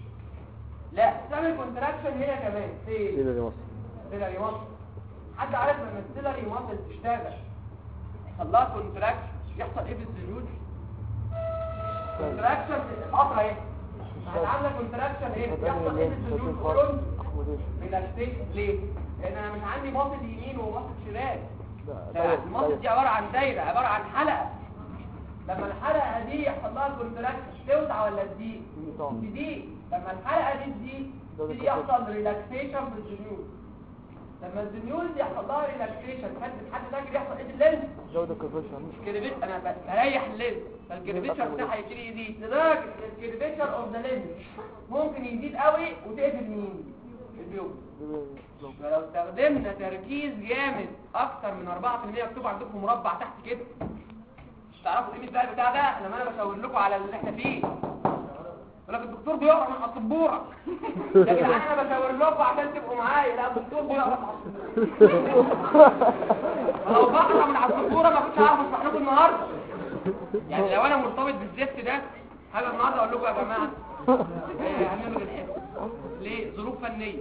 [SPEAKER 1] لا بتعمل كونتراكشن هي كمان في
[SPEAKER 2] كده دي مصر
[SPEAKER 1] سيلاري ماسل حد عارف لما السيلاري ماسل تشتغل يحصل لها كونتراكشن يحصل ايه في الزيوت كونتراكشن في القطره اهي هتعمل كونتراكشن ايه يحصل ايه في الزيوت كولون ريلاكسيشن ليه لان انا مش عندي ماسل يمين وماسل شمال ده الماسل دي عباره عن دايره عباره عن حلقه لما الحلقه دي يحصل لها كونتراكشن توسع ولا تزيد تزيد لما الحلقه دي تزيد تبتدي يحصل ريلاكسيشن في الزنيول لما الزنيول دي يحصل لها ريلاكسيشن حد حد فاكر يحصل ايه في اللينز
[SPEAKER 4] جودة كرفيشن
[SPEAKER 1] الكريبيت انا ب- بريح اللينز فالكريبيتشر بتاعها يبتدي يزيد لدرجه الكريبيتشر اوف ذا لينز ممكن يزيد قوي وتقفل مين البيوت فلو استخدمنا تركيز جامد اكتر من 4% مكتوب عندكم مربع تحت كده مش تعرفوا قيمه بقى البتاع ده لما انا بشاور لكم على اللي احنا فيه يقول لك الدكتور بيقرا من على السبوره يا جدعان انا بشاور لكم عشان تبقوا معايا لا الدكتور بيقرا من على السبوره لو بقرا من على السبوره ما كنتش هعرف اشرح لكم النهارده يعني لو انا مرتبط بالزفت ده هاجي النهارده اقول لكم يا جماعه آه، هنلغي الحصه ليه ظروف فنيه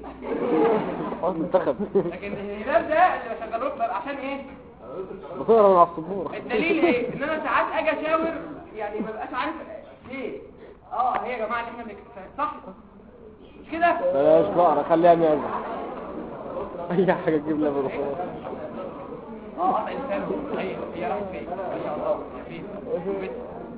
[SPEAKER 2] منتخب
[SPEAKER 1] لكن الهلال ده اللي بشغله لكم بقى عشان ايه
[SPEAKER 2] بطيرة من على الصبورة
[SPEAKER 1] الدليل ايه ان انا ساعات اجي اشاور يعني ما بقاش عارف ليه اه هي يا جماعه اللي احنا بنك- صح مش كده
[SPEAKER 2] بلاش بقرة خليها معزة اي حاجة تجيب لها بالخلاص
[SPEAKER 1] اه قطع لسانه هي هي راحت فين ما شاء الله يا فين بس.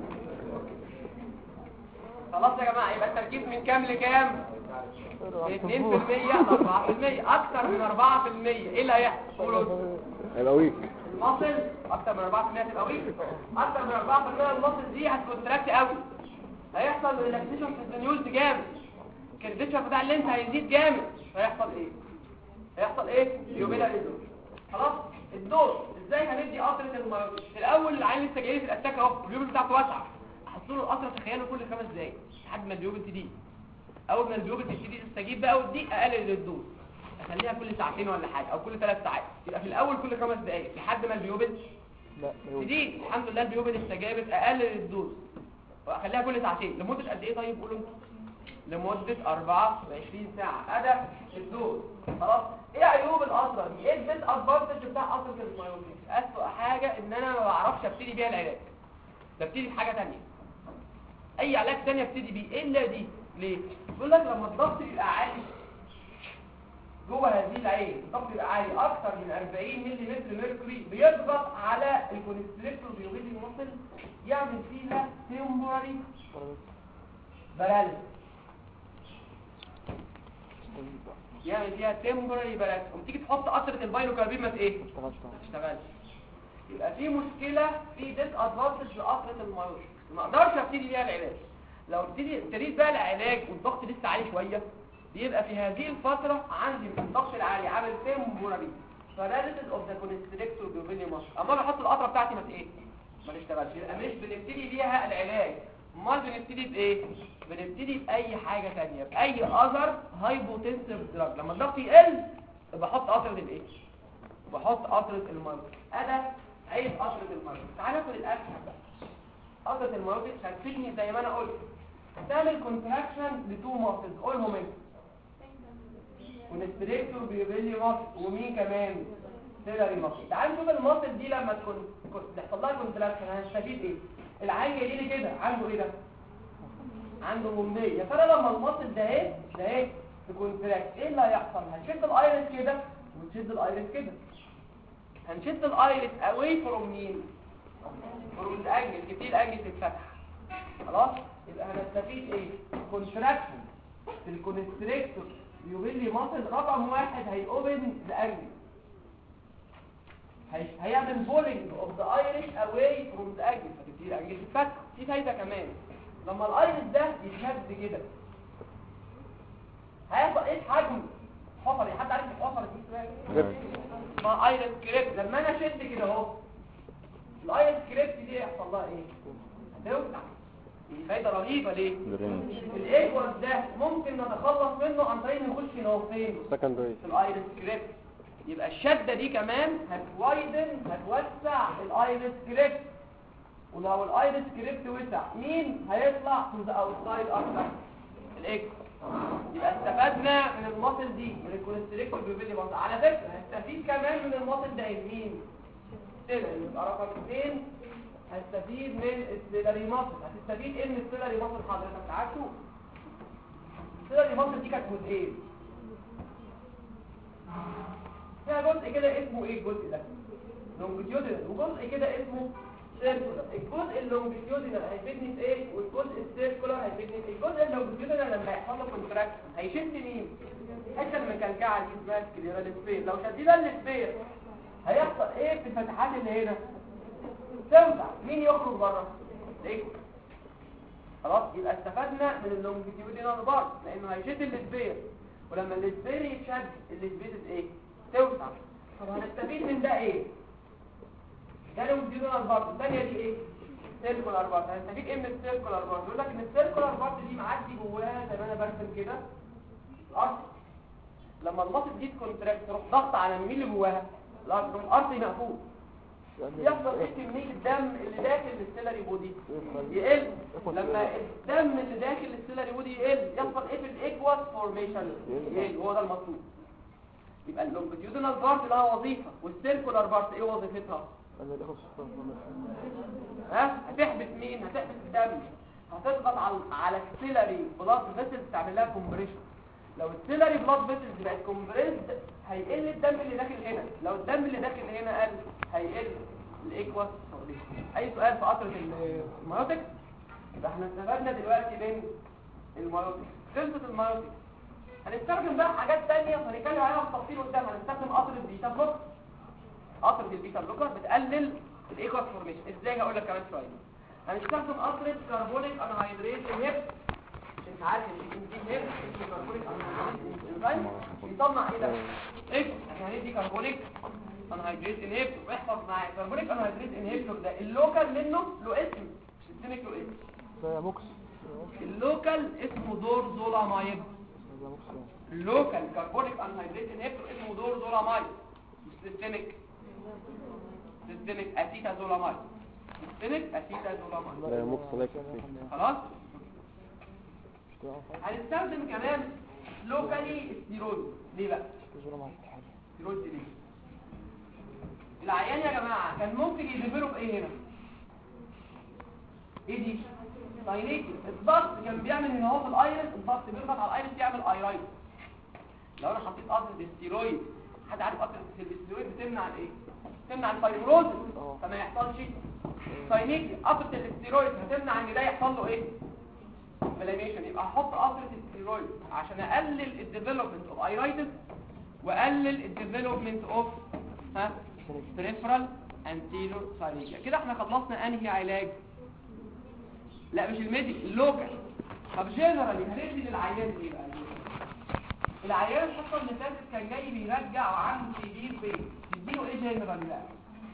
[SPEAKER 1] خلاص يا جماعه يبقى التركيز من كام لكام من 2% ل 4% اكتر من 4% ايه اللي هيحصل قولوا
[SPEAKER 2] هيبقى ويك
[SPEAKER 1] المصل اكتر من 4% هتبقى ويك اكتر من 4% المصل دي هتكونتراكت قوي هيحصل ريلاكسيشن في الزنيولز جامد الكريديشن بتاع اللينس هيزيد جامد هيحصل ايه هيحصل ايه يومينا ريزول خلاص الدور ازاي هندي قطره المايوتيك الاول العين لسه جاي في الاتاك اهو الجيوب بتاعته واسعه احط له القطره تخيلوا كل خمس دقايق لحد ما الجيوب تدي اول ما الجيوب تبتدي تستجيب بقى وتدي اقلل الدوز اخليها كل ساعتين ولا حاجه او كل ثلاث ساعات يبقى في الاول كل خمس دقايق لحد ما البيوبل
[SPEAKER 4] لا
[SPEAKER 1] تزيد الحمد لله البيوبل استجابت اقلل الدوز واخليها كل ساعتين لمده قد ايه طيب قولوا انتوا لمده 24 ساعه ادى الدوز خلاص ايه عيوب القطره دي ايه الديس ادفانتج بتاع قطره المايوتيك اسوء حاجه ان انا ما بعرفش ابتدي بيها العلاج ببتدي بحاجه ثانيه اي علاج ثاني ابتدي بيه الا دي ليه بيقول لك لما الضغط يبقى عالي جوه هذه العين الضغط يبقى عالي اكتر من 40 ملم ميركوري بيضغط على الكونستريكتور بيوبيدي مصل يعمل فيها تيمبوراري باراليس يعمل فيها تيمبوراري باراليس قوم تيجي تحط قطره البايلوكاربين ما ت- ايه
[SPEAKER 4] اشتغلت
[SPEAKER 1] ما تشتغلش يبقى في مشكله في ديس ادفانتج لقطره المايوش ما اقدرش ابتدي بيها العلاج لو ابتدي ابتديت بقى العلاج والضغط لسه عالي شويه بيبقى في هذه الفتره عندي الضغط العالي عامل تمبوراري paralysis of the constrictor بيوبيلي مصر اما اجي احط القطره بتاعتي ما ايه ما تشتغلش يبقى مش بنبتدي بيها العلاج امال بنبتدي بايه بنبتدي باي حاجه ثانيه باي اذر هايبوتنسيف دراج لما الضغط يقل بحط قطره الايه بحط قطره المرض انا عيب قطره المرض تعال ناخد الاسهل بقى قطره المرض هتفيدني زي ما انا قلت تعمل كونتراكشن لتو ماسلز قولهم انت كونستريكتور بيبيلي ماسل ومين كمان سيلري ماسل تعال نشوف الماسل دي لما تكون كون- تحصل لها كونتراكشن هنستفيد ايه العين جاي لي كده عنده ايه ده عنده جمبيه يا ترى لما الماسل ده ايه ده ايه تكونتراكت ايه اللي هيحصل هنشد الايرس كده ونشد الايرس كده هنشد الايرس away from مين from الانجل كتير الانجل تتفتح خلاص يبقى هنستفيد ايه كونتراكشن في الكونستريكتور بيقول لي ماسل رقم واحد هيوبن الانجل هي- هيعمل بولينج اوف ذا ايرس اواي فروم ذا انجل فتبتدي الانجل تتفتح في فايده كمان لما الايرس ده يتشد كده هيحصل ايه حجم حفري حد عارف الحفره دي اسمها ايه اسمها ايرس كريبت لما انا اشد كده اهو الايرس كريبت دي يحصل لها ايه هتوسع دي فايده رهيبه ليه الايكوال ده ممكن نتخلص منه عن طريق نخش هنا فين
[SPEAKER 2] سكندري
[SPEAKER 1] في الايرس كريبت يبقى الشدة دي كمان هتوايدن هتوسع الايرس كريبت ولو الايرس كريبت وسع مين هيطلع تو ذا اوتسايد اكتر الاكس يبقى استفدنا من الماسل دي من الكونستريكتور بيبيلي ماسل على فكرة هستفيد كمان من الماسل ده مين سيلري يبقى رقم اثنين هستفيد من السيلري ماسل هتستفيد ايه من السيلري ماسل حضرتك تعال شوف السيلري ماسل دي كانت جزئين فيها جزء كده اسمه ايه الجزء ده لونجيتيودينال وجزء كده اسمه سيركولار الجزء اللونجيتيودينال هيفيدني في ايه والجزء السيركولار هيفيدني في إيه؟ الجزء اللونجيتيودينال لما يحصل له كونتراكشن هيشد مين الحته المكلكعه دي اسمها سكليرال سبير لو شدينا السبير هيحصل ايه في الفتحات اللي هنا توسع مين يخرج بره الايه خلاص يبقى استفدنا من اللونجيتيودينال بارت لانه هيشد السبير ولما السبير يتشد السبير ايه توسع طب هنستفيد من ده ايه ده لونجيتيودينال بارت الثانيه دي ايه سيركولار بارت هنستفيد ايه من السيركولار بارت يقول لك ان السيركولار بارت دي معدي جواها زي ما انا برسم كده الارض لما المصل دي كونتراكت تروح ضغط على مين اللي جواها الارض تروح الارض مقفول يحصل ايه كميه الدم اللي داخل السيلري بودي يقل لما الدم اللي داخل السيلري بودي يقل يحصل ايه في الايكوال فورميشن يقل هو ده المطلوب يبقى اللونجيتيودينال بارت لها وظيفه والسيركولار بارت ايه وظيفتها ها هتحبس مين هتحبس الدم هتضغط على على السيلري بلاد فيسلز تعمل لها كومبريشن لو السيلري بلاد فيسلز بقت كومبريسد هيقل الدم اللي داخل هنا لو الدم اللي داخل هنا قل هيقل الايكواس اي سؤال في قطره الميوتك يبقى احنا استفدنا دلوقتي من الميوتك خلصت الميوتك هنستخدم بقى حاجات تانية هنتكلم عليها بالتفصيل قدام هنستخدم قطره بيتا بلوك قطره البيتا بلوكر بتقلل الايكواس فورميشن ازاي هقول لك كمان شويه هنستخدم قطره كربونيك انهيدريت انهبت انت عارف ان دي هيب اسمه كربونيك انهيدريت انزيم بيطلع ايه ده ايه احنا هندي كربونيك انهيدريت انهبت واحفظ معايا كربونيك انهيدريت انهبت ده اللوكال منه له اسم سيستميك له اسم
[SPEAKER 4] ده موكس
[SPEAKER 1] اللوكال اسمه دور زولامايد
[SPEAKER 4] ده موكس
[SPEAKER 1] اللوكال كربونيك انهيدريت انهبت اسمه دور زولامايد سيستميك سيستميك اسيتازولامايد سيستميك اسيتازولامايد
[SPEAKER 2] لا مقصد لك
[SPEAKER 1] خلاص هنستخدم كمان لوكالي ستيرويد ليه بقى ستيرويد ليه العيان يا جماعه كان ممكن يديفلوب ايه هنا ايه دي ساينيك الضغط كان بيعمل ان هو في الايرس الضغط بيضغط على الايرس يعمل ايرايت لو انا حطيت قطره الستيرويد حد عارف قطره الستيرويد بتمنع الايه تمنع الفايبروزس
[SPEAKER 4] اه.
[SPEAKER 1] فما يحصلش ساينيك قطره الستيرويد هتمنع ان ده يحصل له ايه inflammation يبقى احط قطره الستيرويد عشان اقلل الديفلوبمنت اوف ايرايتس واقلل الديفلوبمنت اوف ها بريفرال انتيرو ساينيكيا كده احنا خلصنا انهي علاج لا مش الميديك اللوكال طب جنرالي هندي للعيان ايه بقى العيان الحصه اللي فاتت كان جاي بيرجع وعنده سيفير بين نديله ايه جنرالي بقى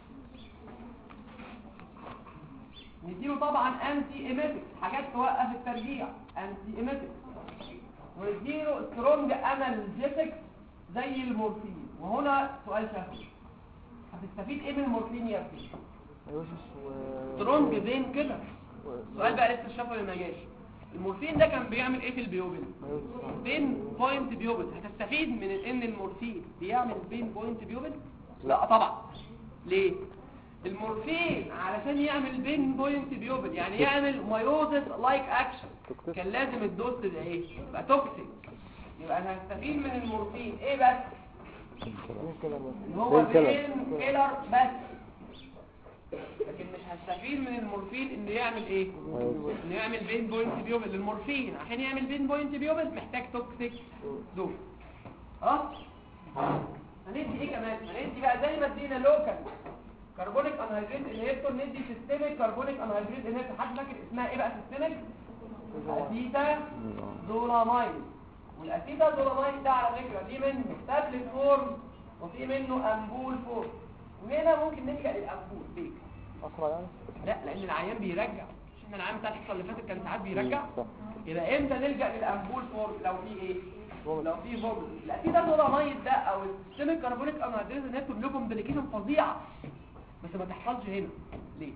[SPEAKER 1] نديله طبعا انتي ايميتك حاجات توقف الترجيع انتي ايميتك ونديله سترونج انالجيتك زي المورفين وهنا سؤال شهري هتستفيد ايه من المورفين يا ابني
[SPEAKER 4] مايوسيس و
[SPEAKER 1] سترونج فين كده
[SPEAKER 4] و-
[SPEAKER 1] سؤال بقى لسه الشفوي اللي ما جاش المورفين ده كان بيعمل ايه في البيوبل
[SPEAKER 4] مايوسيس آه.
[SPEAKER 1] بين بوينت بيوبل هتستفيد من ان المورفين بيعمل بين بوينت بيوبل لا طبعا ليه المورفين علشان يعمل بين بوينت بيوبل يعني يعمل مايوزس لايك اكشن
[SPEAKER 2] توكسيك.
[SPEAKER 1] كان لازم الدوز تبقى ايه يبقى توكسيك يبقى انا هستفيد من المورفين ايه بس
[SPEAKER 4] مين كده بس
[SPEAKER 1] ان هو
[SPEAKER 2] بين كيلر.
[SPEAKER 1] بين كيلر بس لكن مش هستفيد من المورفين انه يعمل ايه انه يعمل بين بوينت بيوبل للمورفين عشان يعمل بين بوينت بيوبل محتاج توكسيك دوز اه هندي ايه كمان هندي بقى زي ما ادينا لوكال كربونيك انهيدريت انهبيتور ندي سيستميك كربونيك انهيدريت انهبيتور حد فاكر اسمها ايه بقى سيستميك اسيتا دولامايد والاسيتا دولامايد ده على فكره في منه تابلت فورم وفي منه امبول فورم وهنا ممكن نلجا للامبول ليه
[SPEAKER 4] اسرع يعني
[SPEAKER 1] لا لان العيان بيرجع مش احنا العيان بتاع الحصه اللي فاتت كان ساعات بيرجع
[SPEAKER 2] صح
[SPEAKER 1] يبقى امتى نلجا للامبول فورم لو في ايه
[SPEAKER 4] فوميت.
[SPEAKER 1] لو في فوبل الاسيد الدولاميد ده او السيميك كربونيك انهيدريت انهبيتور له كومبليكيشن فظيعه بس ما تحصلش هنا ليه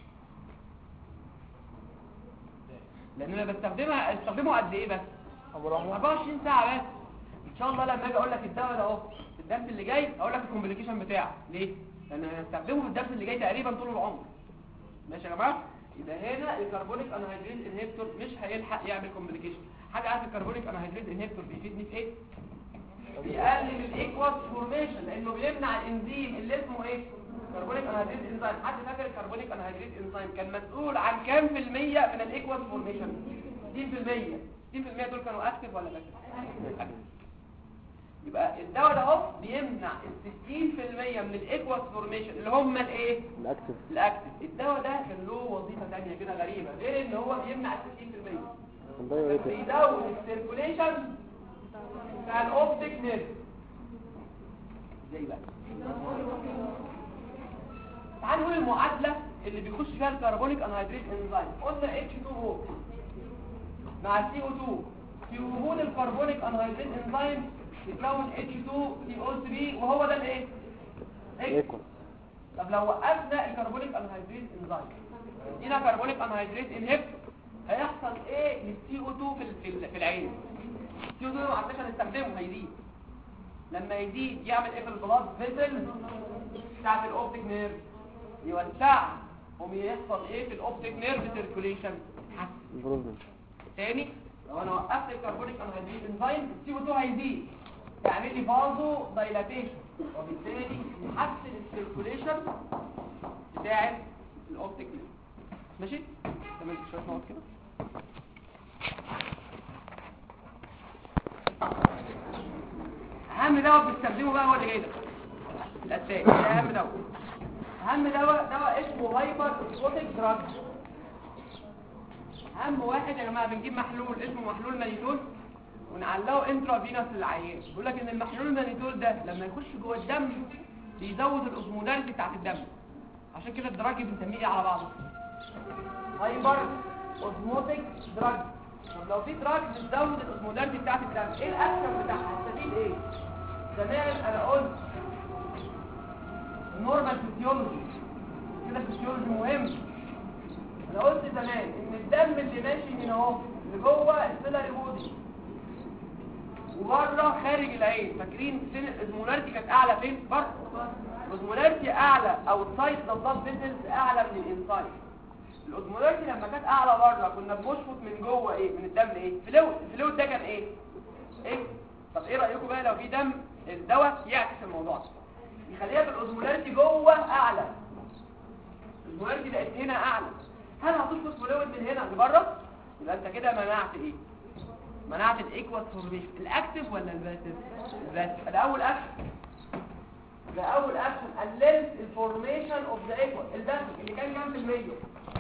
[SPEAKER 1] لان انا بستخدمها استخدمه قد ايه بس
[SPEAKER 4] ابو رحمه
[SPEAKER 1] 24 ساعه بس ان شاء الله لما اجي اقول لك الدواء ده اهو في الدرس اللي جاي اقول لك الكومبليكيشن بتاعه ليه لان انا هستخدمه في الدرس اللي جاي تقريبا طول العمر ماشي يا جماعه يبقى هنا الكربونيك انهيدريت انهبيتور مش هيلحق يعمل كومبليكيشن حد عارف الكربونيك انهيدريت انهبيتور بيفيدني في ايه بيقلل الايكوس فورميشن لانه بيمنع الانزيم اللي اسمه ايه كربونيك انهيدريت انزيم حد فاكر الكربونيك انهيدريت انزيم كان مسؤول عن كام في المية من الايكوس فورميشن 60% 60% دول كانوا اكتف ولا بس يبقى الدواء ده اهو بيمنع ال 60% من الايكوس فورميشن اللي هم الايه
[SPEAKER 2] الاكتف
[SPEAKER 1] الاكتف الدواء ده كان له وظيفه ثانيه كده غريبه غير ان هو بيمنع ال 60%
[SPEAKER 2] ده ايه ده
[SPEAKER 1] بيزود السيركوليشن بتاع الاوبتيك نيرف ازاي بقى تعال نقول المعادله اللي بيخش فيها الكربونيك انهيدريت انزيم قلنا H2O مع CO2 في وجود الكربونيك انهيدريت انزيم يتكون H2CO3 وهو ده الايه
[SPEAKER 2] ايكوال
[SPEAKER 1] طب لو وقفنا الكربونيك انهيدريت انزيم ادينا كربونيك انهيدريت انهبيتور هيحصل ايه للسي او 2 في ال- في ال- في العين السي او 2 ما عندناش هنستخدمه هيزيد لما يزيد يعمل ايه في البلاد فيسل بتاعت الاوبتيك نيرف يوسعها ويحصل ايه في الاوبتيك نيرف سيركوليشن يتحسن
[SPEAKER 2] بروزن
[SPEAKER 1] تاني لو انا وقفت الكربونيك انهيدريت انزيم السي او 2 هيزيد يعمل لي فازو دايلاتيشن وبالتالي يحسن السيركوليشن بتاعت الاوبتيك نيرف ماشي تمام شويه نقط كده اهم دواء بنستخدمه بقى هو اللي جاي ده الاساسي ده اهم دواء اهم دواء دواء اسمه هايبر اوتيك دراج اهم واحد يا جماعه بنجيب محلول اسمه محلول مانيتول ونعلقه انترا فينوس للعيان بيقول لك ان المحلول المانيتول ده لما يخش جوه الدم بيزود الاوزمولاريتي بتاعت الدم عشان كده الدراج بنسميه ايه على بعضه هايبر اوزموتيك دراج طب لو في دراج بتزود الاوزمولاريتي بتاعت الدم ايه الاكشن بتاعها هتستفيد ايه زمان انا قلت نورمال فيسيولوجي كده فيسيولوجي مهم انا قلت زمان ان الدم اللي ماشي من اهو اللي جوه السيلاري بودي وبره خارج العين فاكرين سن الاسمولاريتي كانت اعلى فين بره الاسمولاريتي اعلى او السايز ذا بلاد فيسلز اعلى من الانسايد الاسمولاريتي لما كانت اعلى بره كنا بنشفط من جوه ايه من الدم ايه فلويد الفلويد ده كان ايه ايه طب ايه رايكم بقى لو في دم الدواء يعكس الموضوع ده يخليها في الاسمولاريتي جوه اعلى الاسمولاريتي بقت هنا اعلى هل هتشفط فلويد من هنا لبره يبقى انت كده منعت ايه منعت الايكوال فورميشن الاكتف ولا الباسيف الباسيف ده اول اكشن يبقى اول اكشن قللت الفورميشن اوف ذا ايكوال الدم اللي كان كام في المية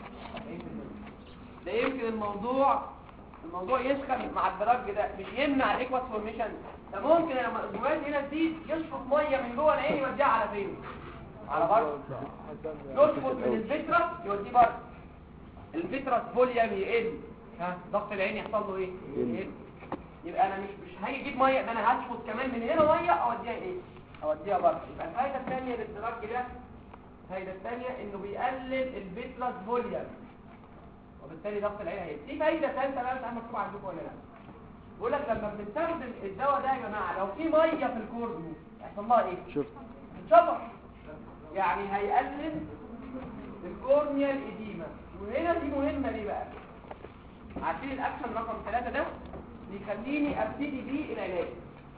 [SPEAKER 1] ده يمكن الموضوع الموضوع يسخن مع الدرج ده مش يمنع الايكوال فورميشن ده ممكن لما الجمال هنا تزيد يشفط ميه من جوه العين يوديها على فين على بره يشفط من الفيترس يوديه بره الفيترس فوليوم يقل ها ضغط العين يحصل له ايه يقل يبقى انا مش مش هاجي اجيب ميه ده انا هشفط كمان من هنا ميه اوديها ايه اوديها بره يبقى الفايده الثانيه للدرج ده الفايده الثانيه انه بيقلل الفيترس فوليوم وبالتالي ضغط العين هيقل في فايده ثالثه بقى مش عارف مكتوب عندكم ولا لا بيقول لك لما بنستخدم الدواء ده يا جماعه لو في ميه في الكورن يحصل لها ايه
[SPEAKER 2] شوف
[SPEAKER 1] الشفر يعني هيقلل الكورنيا الإديمة وهنا دي مهمة ليه بقى عارفين الأكشن رقم ثلاثة ده بيخليني أبتدي بيه العلاج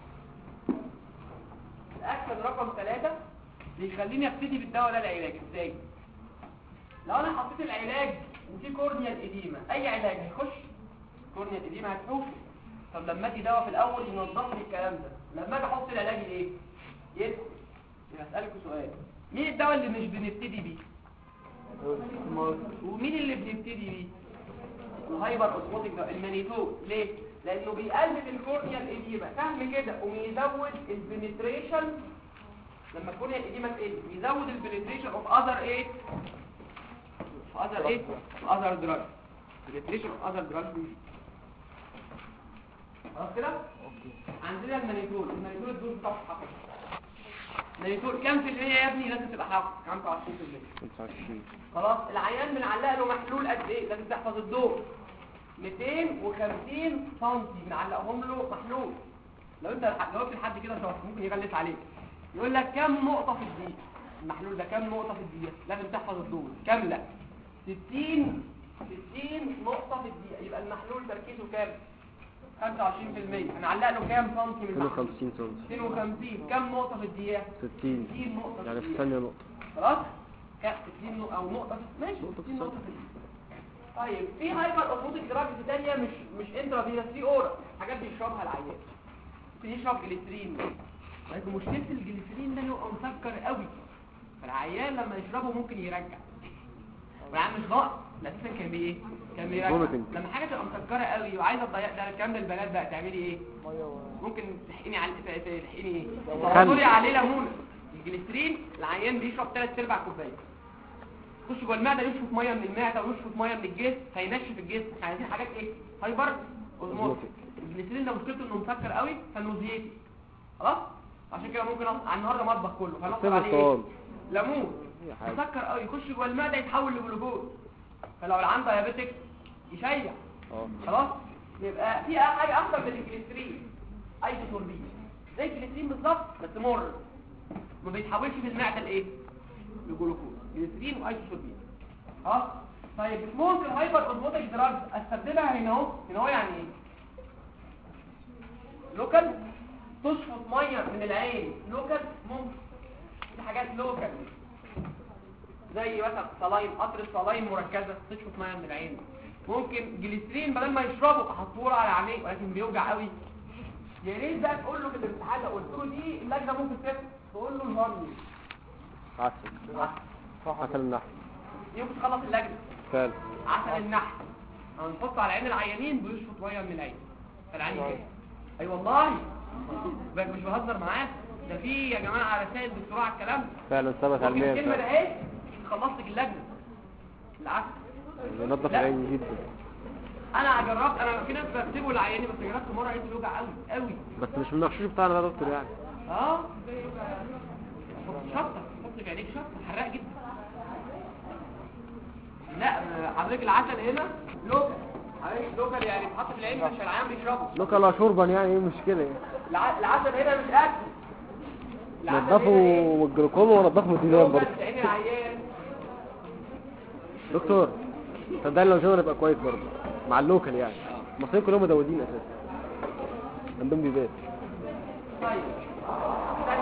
[SPEAKER 1] الأكشن رقم ثلاثة بيخليني أبتدي بالدواء ده العلاج إزاي لو أنا حطيت العلاج وفي كورنيا الإديمة أي علاج هيخش كورنيا الإديمة هتروح طب لما ادي دواء في الأول ينظف لي الكلام ده لما اجي احط العلاج ايه يدخل يبقى اسالكوا سؤال مين الدواء اللي مش بنبتدي بيه ومين اللي بنبتدي بيه الهايبر اوزموتيك ده المانيتول ليه لانه بيقلل الكورنيا الاديمه سهل كده ويزود البنتريشن لما الكورنيا الاديمه تقل يزود البنتريشن اوف اذر ايه اذر ايه اذر دراج بنتريشن اوف اذر دراج خلاص كده عندنا المانيتول المانيتول الدوز بتاعته حقق المانيتول كام في المية يا ابني لازم تبقى حقق 25%
[SPEAKER 2] 25
[SPEAKER 1] خلاص العيان بنعلق له محلول قد ايه لازم تحفظ الدور 250 سم بنعلقهم له محلول لو انت جاوبت لحد كده شاطر ممكن يغلس عليك يقول لك كام نقطة في الدقيقة المحلول ده كام نقطة في الدقيقة لازم تحفظ الدور كاملة 60 60 نقطة في الدقيقة يبقى المحلول تركيزه كام 25% هنعلق له كام سنتي من المحلول
[SPEAKER 2] 52 سم
[SPEAKER 1] 52 كام نقطة في الدقيقة
[SPEAKER 2] 60
[SPEAKER 1] 60 نقطة
[SPEAKER 2] يعني في
[SPEAKER 1] الدقيقة.
[SPEAKER 2] ثانية نقطة
[SPEAKER 1] خلاص كام 60 نقطة او نقطة ماشي
[SPEAKER 2] نقطة في
[SPEAKER 1] 60 نقطة
[SPEAKER 2] الثانية.
[SPEAKER 1] في الدقيقة. طيب في هايبر اوزموتيك دراجز ثانيه مش مش انترافينوس في اورا حاجات بيشربها العيان ممكن يشرب جليسرين لكن مشكله الجليسرين ده انه يبقى مسكر قوي فالعيان لما يشربه ممكن يرجع والعيان مش غائط ده اساسا كان بايه كان بيرجع
[SPEAKER 2] Vomiting.
[SPEAKER 1] لما حاجه تبقى مسكره قوي وعايزه تضيع ده الكلام ده البنات بقى تعملي ايه
[SPEAKER 4] ميه و...
[SPEAKER 1] ممكن تحقني على ت- ت- تحقني ايه
[SPEAKER 2] خل.
[SPEAKER 1] تحطولي عليه ليمونه الجليسرين العيان بيشرب 3 ارباع كوبايه يخش جوه المعده يشفط ميه من المعده ويشفط ميه من الجسم فينشف الجسم احنا عايزين حاجات ايه هايبر اوزموتيك الجليسرين ده مشكلته انه مسكر قوي فنوزيتي خلاص عشان كده ممكن أص- على النهارده مطبخ كله فنحط
[SPEAKER 2] سيب
[SPEAKER 1] عليه
[SPEAKER 2] الطعام.
[SPEAKER 1] ايه ليمون
[SPEAKER 2] أي حاجة.
[SPEAKER 1] مسكر قوي يخش جوه المعده يتحول لجلوكوز فلو العيان دايابيتك يشيع
[SPEAKER 2] اه
[SPEAKER 1] خلاص يبقى في حاجه اكتر من الجليسرين ايزوتوربين زي الجليسرين بالظبط بس مر ما بيتحولش في المعده لايه لجلوكوز جليسرين وايزوتوربين خلاص طيب ممكن هايبر اوزموتيك دراج استخدمها هنا اهو هنا اهو يعني ايه لوكال تشفط ميه من العين لوكال ممكن في حاجات لوكال زي مثلا صلايم قطر الصلايم مركزه تشفط ميه من العين ممكن جليسرين بدل ما يشربه احطه له على عينيه ولكن بيوجع قوي يا ريت بقى تقول له في الامتحان لو قلت له دي اللجنه ممكن تفهم تقول له الهرني
[SPEAKER 2] عسل عسل النحل
[SPEAKER 1] يمكن تخلص اللجنه
[SPEAKER 2] فعلا
[SPEAKER 1] عسل النحل هنحطه على عين العيانين بيشفط ميه من العين فالعين كده اي والله بقى مش بهزر معاك ده في يا جماعه رسائل دكتوراه على الكلام ده.
[SPEAKER 2] فعلا ثبت
[SPEAKER 1] ممكن
[SPEAKER 2] علميا
[SPEAKER 1] الكلمه ده
[SPEAKER 2] فعلا
[SPEAKER 1] اهي خلصت لك اللجنه العسل
[SPEAKER 2] ينظف
[SPEAKER 1] لا.
[SPEAKER 2] العين جدا
[SPEAKER 1] انا جربت انا في ناس بكتبه لعياني بس جربت مره لقيت بيوجع قوي قوي
[SPEAKER 2] بس مش من النقشوش بتاعنا ده يا دكتور يعني
[SPEAKER 1] اه حط شطه حط في عينيك شطه حراق جدا لا حضرتك العسل هنا لوكال حضرتك لوكال يعني بيتحط في العين عشان العيان بيشربه
[SPEAKER 2] لوكال شربا يعني ايه مشكلة يعني
[SPEAKER 1] الع- العسل هنا مش اكل العسل هنا
[SPEAKER 2] نضفه
[SPEAKER 1] إيه؟
[SPEAKER 2] من الجلوكوز ونضفه من الديدان
[SPEAKER 1] لوكال
[SPEAKER 2] برضه
[SPEAKER 1] في عين العيان
[SPEAKER 2] دكتور صدقني لو شغل يبقى كويس برضه مع اللوكال يعني المصريين كلهم مدودين اساسا عندهم بيبات
[SPEAKER 1] طيب استنى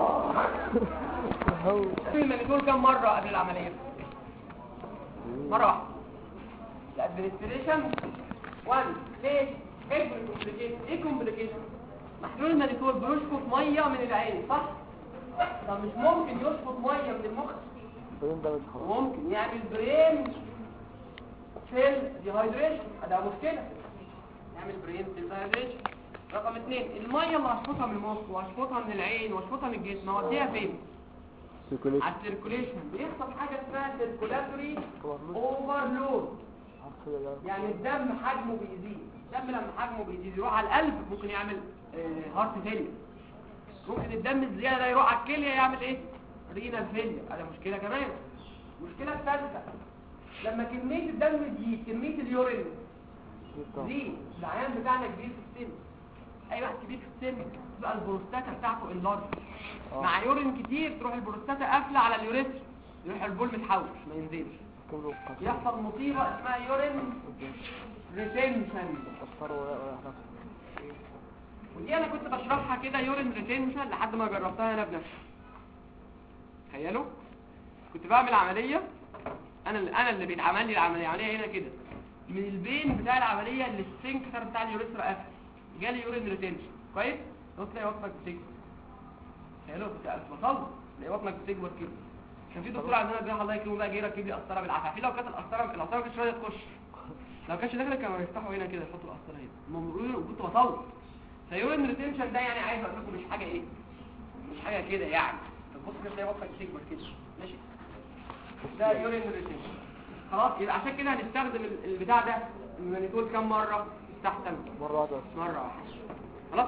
[SPEAKER 1] بقى المانيكور كم مرة قبل العملية؟ مرة واحدة الادمنستريشن 1 ليه؟ ايه الكومبليكيشن؟ ايه الكومبليكيشن؟ محلول المانيكور بيشفط مية من العين صح؟ طب مش ممكن يشفط ميه من المخ
[SPEAKER 4] بعدين ده خلاص
[SPEAKER 1] ممكن يعمل برين سيل ديهايدريشن ده مشكله يعمل برين سيل ديهايدريشن رقم اثنين الميه اللي هشفطها من المخ واشفطها من العين واشفطها من الجسم اوديها فين
[SPEAKER 2] سيركوليشن
[SPEAKER 1] على السيركوليشن بيحصل حاجه اسمها سيركولاتوري
[SPEAKER 4] Overload.
[SPEAKER 1] اوفرلود
[SPEAKER 4] عارف يعني
[SPEAKER 1] يعني الدم حجمه بيزيد الدم لما حجمه بيزيد يروح على القلب ممكن يعمل هارت فيلير ممكن الدم الزياده ده يروح على الكليه يعمل ايه رينال فيلير هذا مشكله كمان المشكله الثالثه لما كميه الدم تزيد كميه اليورين تزيد العيان بتاعنا كبير في السن اي واحد كبير في السن تبقى البروستاتا بتاعته انلارج
[SPEAKER 4] آه.
[SPEAKER 1] مع يورين كتير تروح البروستاتا قافله على اليوريثم يروح البول متحوش ما ينزلش
[SPEAKER 4] كله قصر
[SPEAKER 1] يحصل مصيبة اسمها يورين ريتنشن
[SPEAKER 4] قصر ولا ولا نفسه
[SPEAKER 1] ودي انا كنت بشرحها كده يورين ريتنشن لحد ما جربتها انا بنفسي تخيلوا كنت بعمل عملية انا اللي انا اللي بيتعمل لي العملية عملية هنا كده من البين بتاع العملية اللي السنكتر بتاع اليوريثرا قفل جالي يورين ريتنشن كويس بص تلاقي بطنك بتكبر تخيلوا كنت بصلي تلاقي بطنك بتكبر كده كان في دكتور عندنا بيروح الله يكرمه بقى جه يركب لي قسطره بالعافيه لو كانت القسطره القسطره ما كانتش راضيه تخش لو كانش داخل كانوا يفتحوا هنا كده يحطوا القسطره هنا المهم كنت بصلي فيورين ريتنشن ده يعني عايز اقول لكم مش حاجه ايه مش حاجه كده يعني تبص كده تلاقي بطنك بتكبر كده ماشي ده يورين ريتنشن خلاص يبقى عشان كده هنستخدم ال- البتاع ده المانيتول كام مره يستحسن
[SPEAKER 4] مرة واحدة بس.
[SPEAKER 1] مره واحده خلاص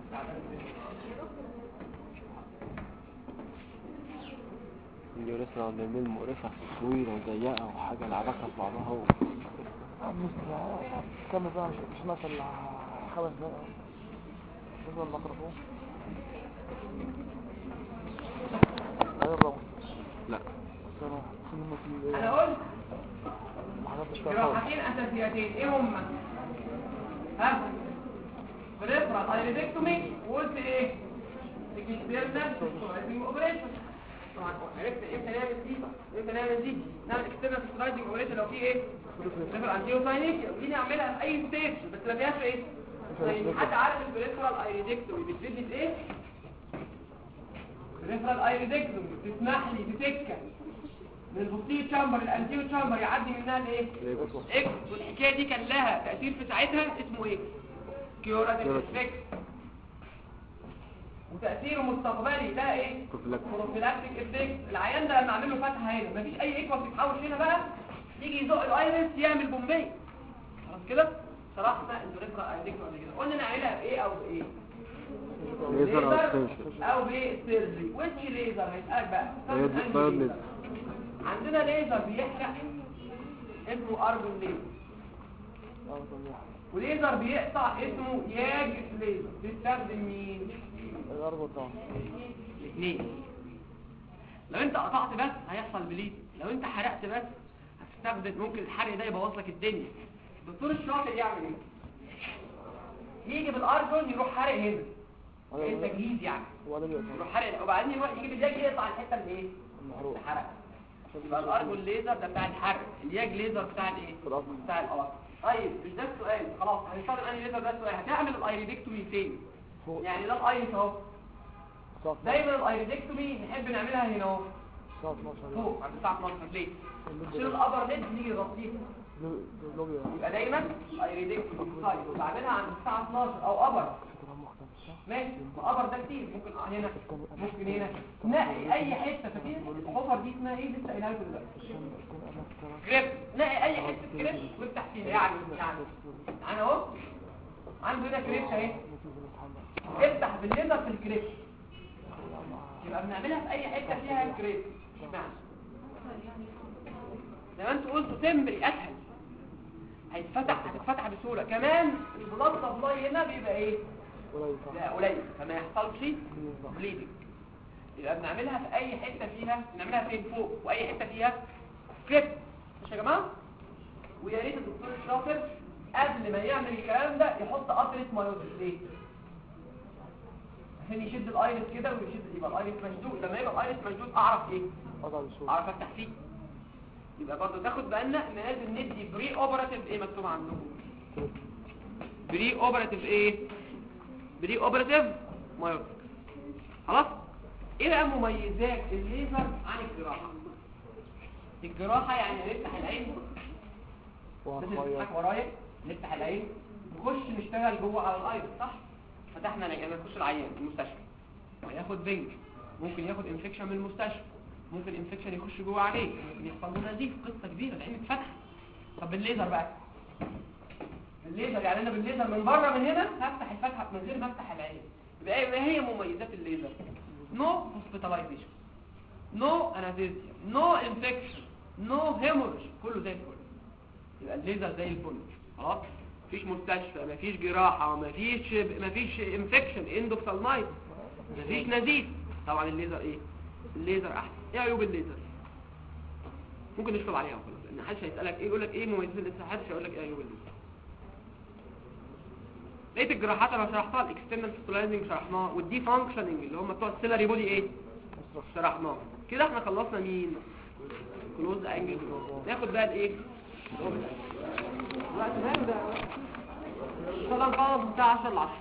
[SPEAKER 2] اليوريثرا عند الميل مقرفة طويلة وضيقة وحاجة العلاقة في بعضها و...
[SPEAKER 4] عم كمل بقى مش مش ناقص الا خمس دقايق نفضل الميكروفون ايوه الرابط
[SPEAKER 2] لا
[SPEAKER 4] صراحة كلمة
[SPEAKER 1] انا قلت
[SPEAKER 4] الحاجات مش فاهمة
[SPEAKER 1] جراحتين اساسيتين ايه هما ها بريفرال ايريدكتومي وقلت ايه اكسترنال سترايدنج اوبريشن طبعا عرفت امتى نعمل دي امتى نعمل دي نعمل اكسترنال سترايدنج اوبريشن لو في ايه بريفرال انتيو ساينيك دي نعملها في اي ستيج بس ما فيهاش ايه طيب حد عارف البريفرال ايريدكتومي بتفيدني في ايه بريفرال ايريدكتومي تسمح لي بسكه من البوستيريو تشامبر الانتيريو تشامبر يعدي منها الايه اكس والحكايه دي كان لها تاثير في ساعتها اسمه ايه كيوراتيف
[SPEAKER 2] Curative.
[SPEAKER 1] افكت وتاثيره مستقبلي ده ايه
[SPEAKER 2] Prophylactic.
[SPEAKER 1] بروفيلاكتيك افكت العيان ده لما اعمل له فتحه هنا مفيش اي ايكوس يتحوش هنا بقى يجي يزق الايرس يعمل بومبي خلاص كده شرحنا البريفرا ايديكتور قبل كده قلنا نعملها بايه او بايه
[SPEAKER 2] ليزر أو
[SPEAKER 1] ليزر
[SPEAKER 2] extension.
[SPEAKER 1] او بايه وش ليزر هيسالك بقى
[SPEAKER 2] بيود-
[SPEAKER 1] أنهي
[SPEAKER 2] بيود
[SPEAKER 1] ليزر؟
[SPEAKER 2] ليزر.
[SPEAKER 1] عندنا ليزر بيحرق اسمه ارجون ليزر وليزر بيقطع اسمه ياج ليزر بتستخدم مين
[SPEAKER 4] الاربط طبعا
[SPEAKER 1] الاثنين لو انت قطعت بس هيحصل بليد لو انت حرقت بس هتستخدم ممكن الحرق ده يبوظ لك الدنيا الدكتور الشاطر يعمل ايه يجي بالارجون يروح حارق هنا ايه التجهيز يعني
[SPEAKER 4] ولا بيقطع
[SPEAKER 1] يروح حارق وبعدين يروح يجيب الياج يقطع الحته اللي ايه
[SPEAKER 4] المحروق
[SPEAKER 1] اللي حرق يبقى الارجون ليزر ده بتاع الحرق الياج ليزر بتاع الايه
[SPEAKER 4] في الأصل.
[SPEAKER 1] بتاع القطع طيب مش ده السؤال خلاص هنستخدم انهي ليزر ده السؤال هتعمل الايريدكتومي فين
[SPEAKER 4] فوق
[SPEAKER 1] يعني ده الايريس اهو
[SPEAKER 4] الساعة 12
[SPEAKER 1] دايما الايريدكتومي نحب نعملها هنا اهو
[SPEAKER 4] الساعة 12
[SPEAKER 1] فوق عند الساعه 12 ليه عشان الابر ليد نيجي نغطيه
[SPEAKER 4] لو- لو بيقطع.
[SPEAKER 1] يبقى دايما ايريدكتومي سايد وبعملها عند الساعه 12 او ابر
[SPEAKER 4] كلام مختلف صح؟
[SPEAKER 1] ماشي وابر ده كتير ممكن هنا ممكن هنا نقي اي حته ففي الحفر دي اسمها ايه لسه قايلها لكم دلوقتي
[SPEAKER 4] عشان تكون أنا افترضت
[SPEAKER 1] جريب نقي اي حته كريب وافتح فيها يعني يعني انا اهو عنده هنا كريب اهي
[SPEAKER 4] نتيجة الامتحان
[SPEAKER 1] افتح بالليزر في الكريب يبقى بنعملها في اي حته فيها الكريب اشمعنى زي ما انتوا قلتوا تمبري اسهل هيتفتح هتتفتح بسهوله كمان البلاد سبلاي هنا بيبقى ايه
[SPEAKER 4] قليل صح
[SPEAKER 1] لا قليل فما يحصلش بليدنج يبقى بنعملها في اي حته فيها بنعملها فين فوق واي حته فيها كريب مش يا جماعه ويا ريت الدكتور الشاطر قبل ما يعمل الكلام ده يحط قطره مايوزيس ليه عشان يشد الايرس كده ويشد يبقى الايرس مشدود لما يبقى الايرس مشدود اعرف ايه
[SPEAKER 4] قطع بالصوت
[SPEAKER 1] اعرف افتح فيه يبقى برضه تاخد بالنا ان لازم ندي بري اوبراتيف ايه مكتوب عندكم بري اوبراتيف ايه بري اوبراتيف مايوتيك خلاص ايه بقى مميزات الليزر عن الجراحه الجراحه يعني نفتح العين لازم
[SPEAKER 4] وهخيط
[SPEAKER 1] تفتح ورايا نفتح العين نخش نشتغل جوه على الايض صح فتحنا العين نخش العيان المستشفى وياخد بنج ممكن ياخد انفكشن من المستشفى ممكن انفكشن يخش جوه عليه ممكن يحصل له نزيف قصه كبيره العين اتفتحت طب بالليزر بقى الليزر يعني انا بالليزر من بره من هنا هفتح الفتحه من غير ما افتح العين يبقى ايه ما هي مميزات الليزر نو هوسبيتاليزيشن نو انستيزيا نو انفكشن نو هيموريج كله زي الفل يبقى الليزر زي الفل خلاص مفيش مستشفى مفيش جراحه مفيش مفيش انفكشن اندوفسالمايت مفيش نزيف طبعا الليزر ايه الليزر احسن ايه عيوب الليزر ممكن نشطب عليها خلاص لان محدش هيسالك ايه يقول لك ايه مميزات الليزر محدش هيقول لك ايه عيوب الليزر لقيت الجراحات انا شرحتها الاكسترنال فيستولايزنج شرحناه والدي فانكشننج اللي هم بتوع السيلري بودي ايه شرحناه كده احنا خلصنا مين كلوز انجل ناخد بقى الايه الوقت ماله ده ان شاء الله نخلص الساعه 10 ل 10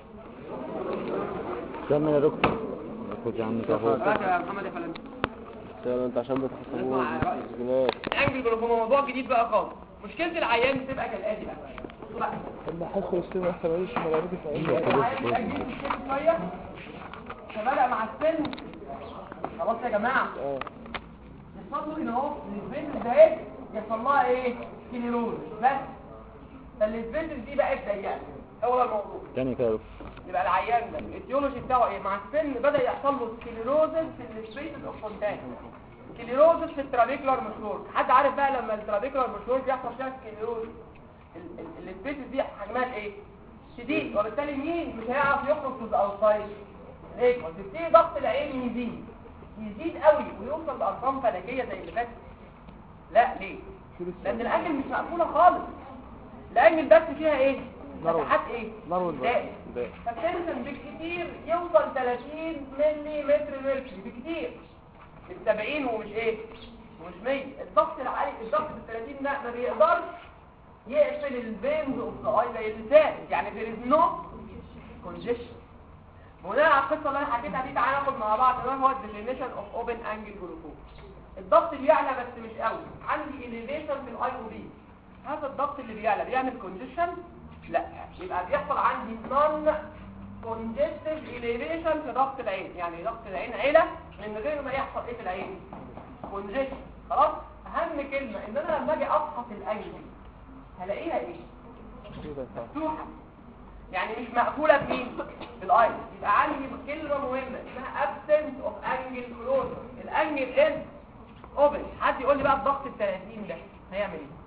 [SPEAKER 5] كمل يا دكتور خد يا عم تاخد
[SPEAKER 1] دلوقتي يا محمد يا فلان
[SPEAKER 2] انت عشان بتحسبوه
[SPEAKER 1] اسمع رأيي.
[SPEAKER 2] جنات
[SPEAKER 1] انجل جلوكوما موضوع جديد بقى خالص مشكله العيان بتبقى كالاتي بقى بصوا بقى
[SPEAKER 4] لما هدخل السينما احسن اعيش ملابسي في عيني
[SPEAKER 1] العيان بيبقى جديد في السن شويه فبدأ مع السن خلاص يا جماعه
[SPEAKER 4] اه
[SPEAKER 1] يحصل له ان هو السبيس ده ايه يحصل لها ايه سكليروز بس فالسبيس دي بقت ضيقه هو ده الموضوع
[SPEAKER 5] تاني كده يا دكتور
[SPEAKER 1] يبقى العيان ده الايديولوجي بتاعه ايه مع السن بدا يحصل له سكليروزس في السبيس اوف كونتاكت سكليروزس في الترابيكولار مشلور حد عارف بقى لما الترابيكولار مشلور بيحصل فيها سكليروز السبيس دي حجمها ايه شديد وبالتالي مين مش هيعرف يخرج في الاوتسايد ليه وتبتدي ضغط العين يزيد يزيد قوي ويوصل لارقام فلكيه زي اللي فاتت لا ليه لان الانجل مش مقفوله خالص الانجل بس فيها ايه
[SPEAKER 4] نروي.
[SPEAKER 1] فتحات ايه
[SPEAKER 4] نروي بقى.
[SPEAKER 1] دائم
[SPEAKER 2] ده
[SPEAKER 1] فالتنشن بالكتير يوصل 30 ملي متر ميركوري بالكتير من 70 ومش ايه ومش 100 الضغط العالي الضغط ال 30 ده ما بيقدرش يقفل الفينز اوف ذا اي زي اللسان يعني there is no congestion بناء على القصه اللي انا حكيتها دي تعالى ناخد مع بعض ما هو الديفينيشن اوف اوبن انجل جلوكوز الضغط بيعلى بس مش قوي عندي elevation في الاي او بي هذا الضغط اللي بيعلى بيعمل كونجيشن لا يبقى بيحصل عندي نون كونجستيف elevation في ضغط العين يعني ضغط العين عيلة من غير ما يحصل ايه في العين كونجيشن خلاص اهم كلمة ان انا لما اجي افحص الانجل هلاقيها ايه
[SPEAKER 4] كده صح
[SPEAKER 1] مفتوحة يعني مش مقفولة بمين بالايس يبقى عندي كلمة مهمة اسمها absence of angle closure الانجل is open حد يقول لي بقى الضغط ال 30 ده هيعمل ايه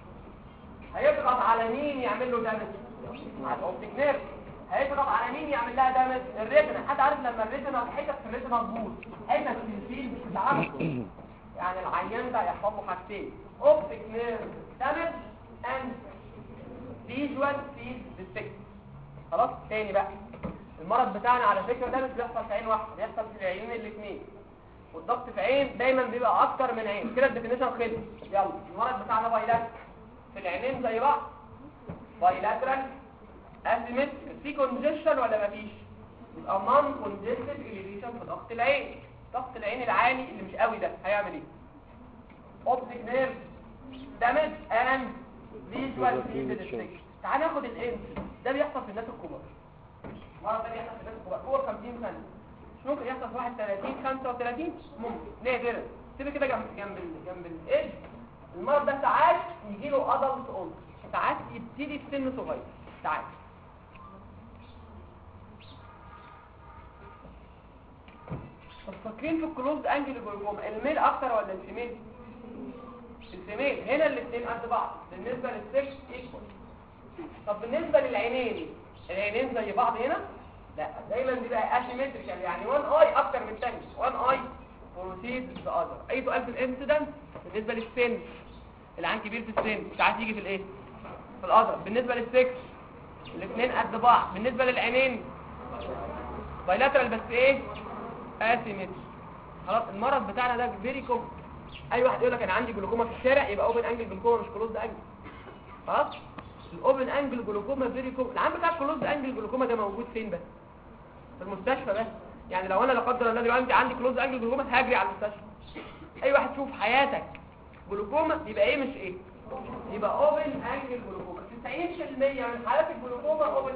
[SPEAKER 1] هيضغط على مين يعمل له دامج على الاوبتيك نيرف هيضغط على مين يعمل لها دامج الريتنا حد عارف لما الريتنا حتت في الريتنا تبوظ حتت في الفيل مش بتتعرف يعني العيان ده يحصل له حاجتين اوبتيك نيرف دامج اند فيجوال فيد ديستكت خلاص تاني بقى المرض بتاعنا على فكرة ده مش بيحصل في عين واحدة بيحصل في العينين الاثنين والضغط في عين دايما بيبقى اكتر من عين كده الديفينيشن خلص يلا المرض بتاعنا بايلاترال في العينين زي بعض بايلاترال اسيمتريك في كونجيشن ولا مفيش يبقى نون كونجستيف اليفيشن في ضغط العين ضغط العين العالي اللي مش قوي ده هيعمل ايه اوبتيك نيرف دامج اند فيجوال فيلد ديستكشن تعال ناخد الانس ده بيحصل في الناس الكبار مرض ده بيحصل في الناس الكبار فوق 50 سنه مش ممكن يحصل في واحد 30 35 ممكن نادرا سيب كده جنب جنب ال- جنب الايد المرض ده ساعات يجي له ادلت اولد ساعات يبتدي في سن صغير ساعات طب فاكرين في الكلوزد انجل جلوكوما الميل اكتر ولا الفيميل الفيميل هنا الاثنين قد بعض بالنسبه للسكس ايكوال طب بالنسبه للعينين العينين زي بعض هنا لا دايما بيبقى اسيمتريكال يعني وان اي اكتر من الثاني وان اي بروسيد ذا اذر اي سؤال في الانسيدنت بالنسبه للسن العين كبير في السن ساعات يجي في الايه في الاذر بالنسبه للسكس الاثنين قد بعض بالنسبه للعينين بايلاترال بس ايه اسيمتري خلاص المرض بتاعنا ده فيري كومن اي واحد يقول لك انا عندي جلوكوما في الشارع يبقى اوبن انجل جلوكوما مش كلوزد انجل خلاص الاوبن انجل جلوكوما فيري كومن العام بتاع الكلوزد انجل جلوكوما ده موجود فين بس في المستشفى بس يعني لو انا لا قدر الله دلوقتي عندي كلوز انجل جلوكوما هجري على المستشفى اي واحد تشوف حياتك جلوكوما يبقى ايه مش ايه يبقى اوبن انجل جلوكوما 90% من حالات الجلوكوما اوبن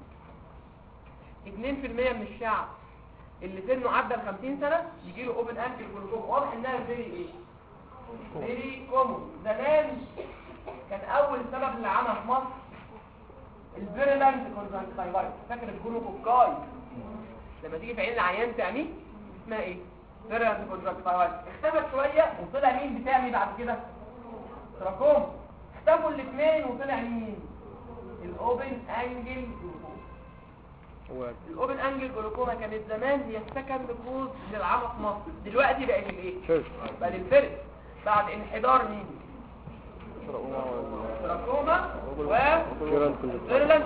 [SPEAKER 1] انجل 2% من الشعب اللي سنه عدى ال 50 سنه يجي له اوبن انجل جلوكوما واضح انها فيري ايه فيري كومون زمان كان اول سبب للعمى في مصر الفيرلانت كونجكتيفايتس فاكر الجلوكوكاي لما تيجي في عين العيان تعميه اسمها ايه فيرلانت كونجكتيفايتس اختفت شويه وطلع مين بتعمي بعد كده تراكوم اختفوا الاثنين وطلع مين الاوبن انجل جلوكوما
[SPEAKER 2] هو
[SPEAKER 1] الاوبن انجل جلوكوما كانت زمان هي السكند كوز للعمى في مصر دلوقتي بقت الايه
[SPEAKER 2] شوف
[SPEAKER 1] بقى للفرق بعد انحدار مين تراكوما و
[SPEAKER 2] فيرلانت كونجكتيفايتس.
[SPEAKER 1] فيرلانت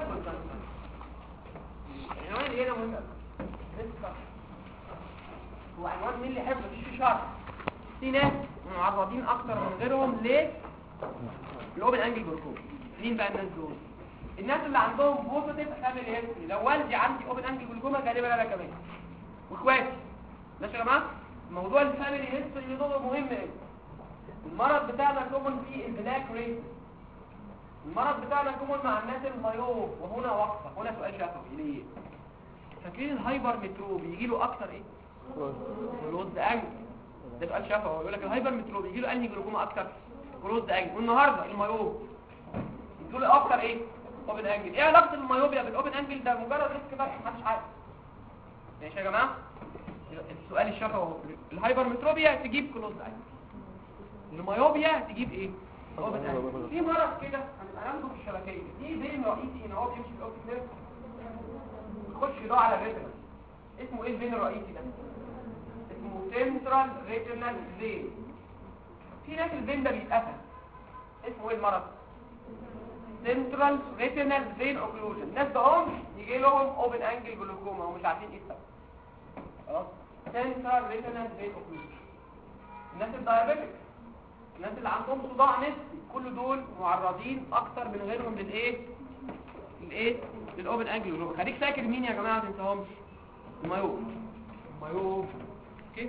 [SPEAKER 1] العنوان اللي هنا مهم أوي. لسه. هو عنوان مين اللي يحب مفيش شرح في ناس معرضين اكتر من غيرهم ل الاوبن انجل جلوكوما مين بقى الناس دول الناس اللي عندهم بوزيتيف فاميلي هيستوري لو والدي عندي اوبن انجل جلوكوما غالبا انا كمان واخواتي ماشي يا جماعه موضوع الفاميلي هيستوري ده مهم قوي المرض بتاعنا كومن فيه البلاك ريس المرض بتاعنا كومن مع الناس المايوب وهنا وقفه هنا سؤال شفوي ليه فاكرين الهايبر متروب يجي له اكتر ايه كلوز انجل ده سؤال شفوي يقول لك الهايبر متروب يجي له انهي جلوكوما اكتر كلوز انجل والنهارده المايوب يجي له اكتر ايه اوبن انجل ايه علاقه المايوبيا بالاوبن انجل ده مجرد ريسك بس محدش عارف ماشي يا جماعه السؤال الشفوي اهو الهايبر متروبيا تجيب كلوز انجل المايوبيا تجيب ايه اوبن انجل في مرض كده هنبقى ناخده في الشبكيه دي فين رئيسي ان هو بيمشي في الاوبتيك نيرف يخش يدور على الريتنا اسمه ايه الفين الرئيسي ده اسمه سنترال ريتينال فين في ناس الفين ده بيتقفل اسمه ايه المرض سنترال ريتينال فين اوكلوجن الناس ده يجي لهم اوبن انجل جلوكوما ومش عارفين ايه السبب خلاص سنترال ريتينال فين اوكلوجن الناس الدايابيتك الناس اللي عندهم صداع نفسي كل دول معرضين اكتر من غيرهم للايه للايه للاوبن انجل جلوكوما خليك فاكر مين يا جماعه ما تنساهمش المايوب المايوب اوكي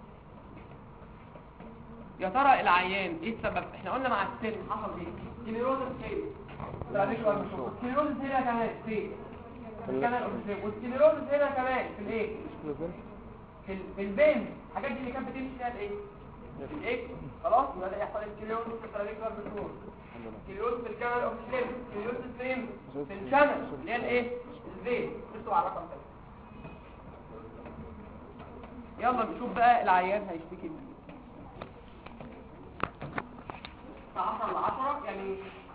[SPEAKER 1] يا ترى العيان ايه السبب احنا قلنا مع السن حصل ايه سكليروزس فين سكليروزس هنا كمان فين في الكنال اوف والسكليروزس هنا كمان في الايه في ال- في البين الحاجات دي اللي كانت بتمشي فيها الايه في الايه خلاص يبقى ده يحصل سكليروزس في الترابيكولار بالكور سكليروزس في الكنال اوف سليم سكليروزس فين في الشانل اللي هي الايه الفين بصوا على رقم ثلاثة. يلا نشوف بقى العيان هيشتكي من ايه الساعة 10 ل 10 يعني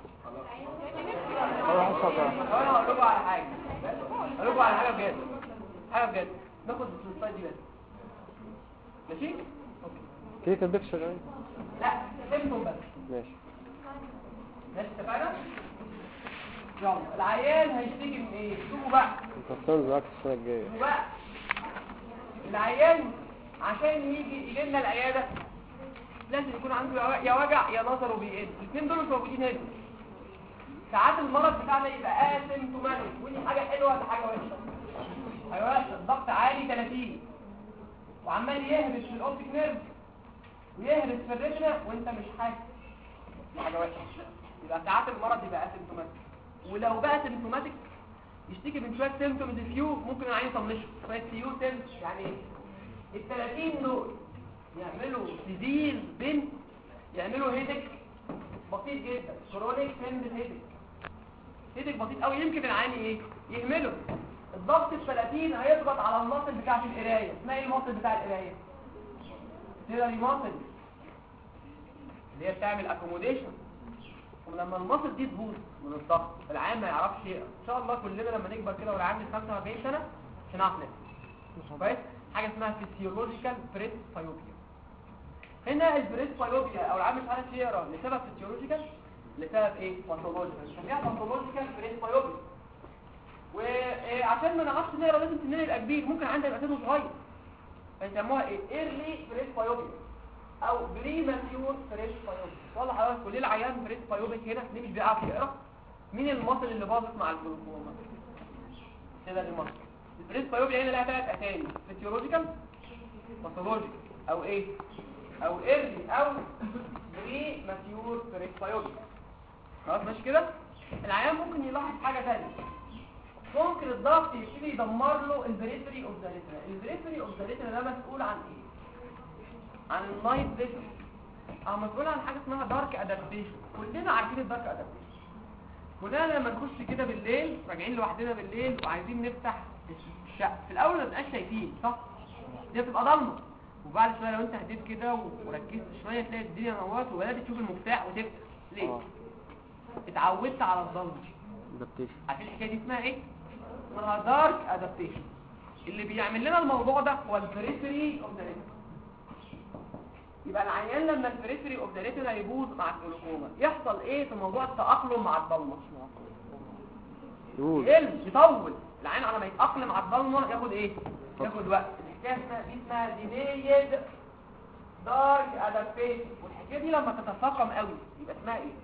[SPEAKER 4] اروح الصدر
[SPEAKER 1] طب انا هقول لكم على حاجه هقول لكم على حاجه بجد حاجه بجد ناخد السلايد دي بس ماشي
[SPEAKER 2] كده كان بيك شغال
[SPEAKER 1] لا سيمتوم بس
[SPEAKER 2] ماشي
[SPEAKER 1] ماشي اتفقنا يلا العيان هيشتكي من ايه شوفوا بقى
[SPEAKER 2] نفكر معاك السنة الجاية
[SPEAKER 1] شوفوا بقى العيان عشان يجي يجي لنا العياده لازم يكون عنده يا يا وجع يا نظره بيقل الاثنين دول مش موجودين هنا ساعات المرض بتاعنا يبقى اسيمتوماتيك ودي حاجه حلوه ولا حاجه وحشه حاجه وحشه الضغط عالي 30 وعمال يهرس في الاوبتيك نيرف ويهرس في الريتنا وانت مش حاسس دي حاجه وحشه يبقى ساعات المرض يبقى اسيمتوماتيك ولو بقى سيمتوماتيك يشتكي من شويه سيمتومز فيو ممكن العين يطنشه شويه سيو سيمتومز يعني ايه ال 30 دول يعملوا سيزير بنت يعملوا هيدك بسيط جدا كرونيك سند هيدك هيدك بسيط قوي يمكن العين ايه يهمله الضغط ال 30 هيضغط على المصل بتاعت القرايه اسمها ايه المصل بتاع القرايه سيرالي ماسل اللي هي بتعمل اكوموديشن ولما المصل دي تبوظ من الضغط العيان ما يعرفش يقرا ان شاء الله كلنا لما نكبر كده والعيان عندي 45 سنه مش هنعرف نقرا كويس حاجه اسمها فيسيولوجيكال بريس بايوبيا هنا البريس بايوبيا او العيان مش عارف يقرا لسبب فيسيولوجيكال لسبب ايه باثولوجيكال بنسميها باثولوجيكال بريس بايوبيا وعشان ما نعرفش نقرا لازم سننا يبقى كبير ممكن عندنا يبقى سنه صغير فيسموها ايه ايرلي بريس بايوبيا او بريماتيور بريس بايوبيا والله حضرتك كل العيان بريس بايوبيك هنا ليه مش بيعرف يقرا مين المصل اللي باظت مع الجلوكوما كده دي مصل البريسبايوبيا هنا لها ثلاث اسامي فيسيولوجيكال باثولوجيكال او ايه او ايرلي او بري ماتيور بريسبايوبيا خلاص ماشي كده العيان ممكن يلاحظ حاجه ثانيه ممكن الضغط يبتدي يدمر له البريفري اوف ذا ريتنا البريفري اوف ذا ريتنا ده مسؤول عن ايه عن اللايت فيجن او مسؤول عن حاجه اسمها دارك ادابتيشن كلنا عارفين الدارك ادابتيشن كلنا لما نخش كده بالليل راجعين لوحدنا بالليل وعايزين نفتح الشقه في الاول ما بنبقاش شايفين صح دي بتبقى ضلمه وبعد شويه لو انت هديت كده وركزت شويه تلاقي الدنيا نورت وبدات تشوف المفتاح وتفتح ليه
[SPEAKER 2] اه
[SPEAKER 1] اتعودت على الضلمه
[SPEAKER 2] ادابتيشن
[SPEAKER 1] عارفين الحكايه دي اسمها ايه اسمها دارك ادابتيشن اللي بيعمل لنا الموضوع ده هو البريفري اوف ذا ريتنا يبقى العيان لما البريفري اوف ذا ريتنا يبوظ مع الجلوكوما يحصل ايه في موضوع التاقلم مع الضلمه
[SPEAKER 2] يقول
[SPEAKER 1] يقل يطول العين على ما يتاقلم على الضلمه ياخد ايه ياخد وقت الحكايه اسمها دي اسمها ديليد دارك ادابتيشن والحكايه دي لما تتفاقم قوي يبقى اسمها ايه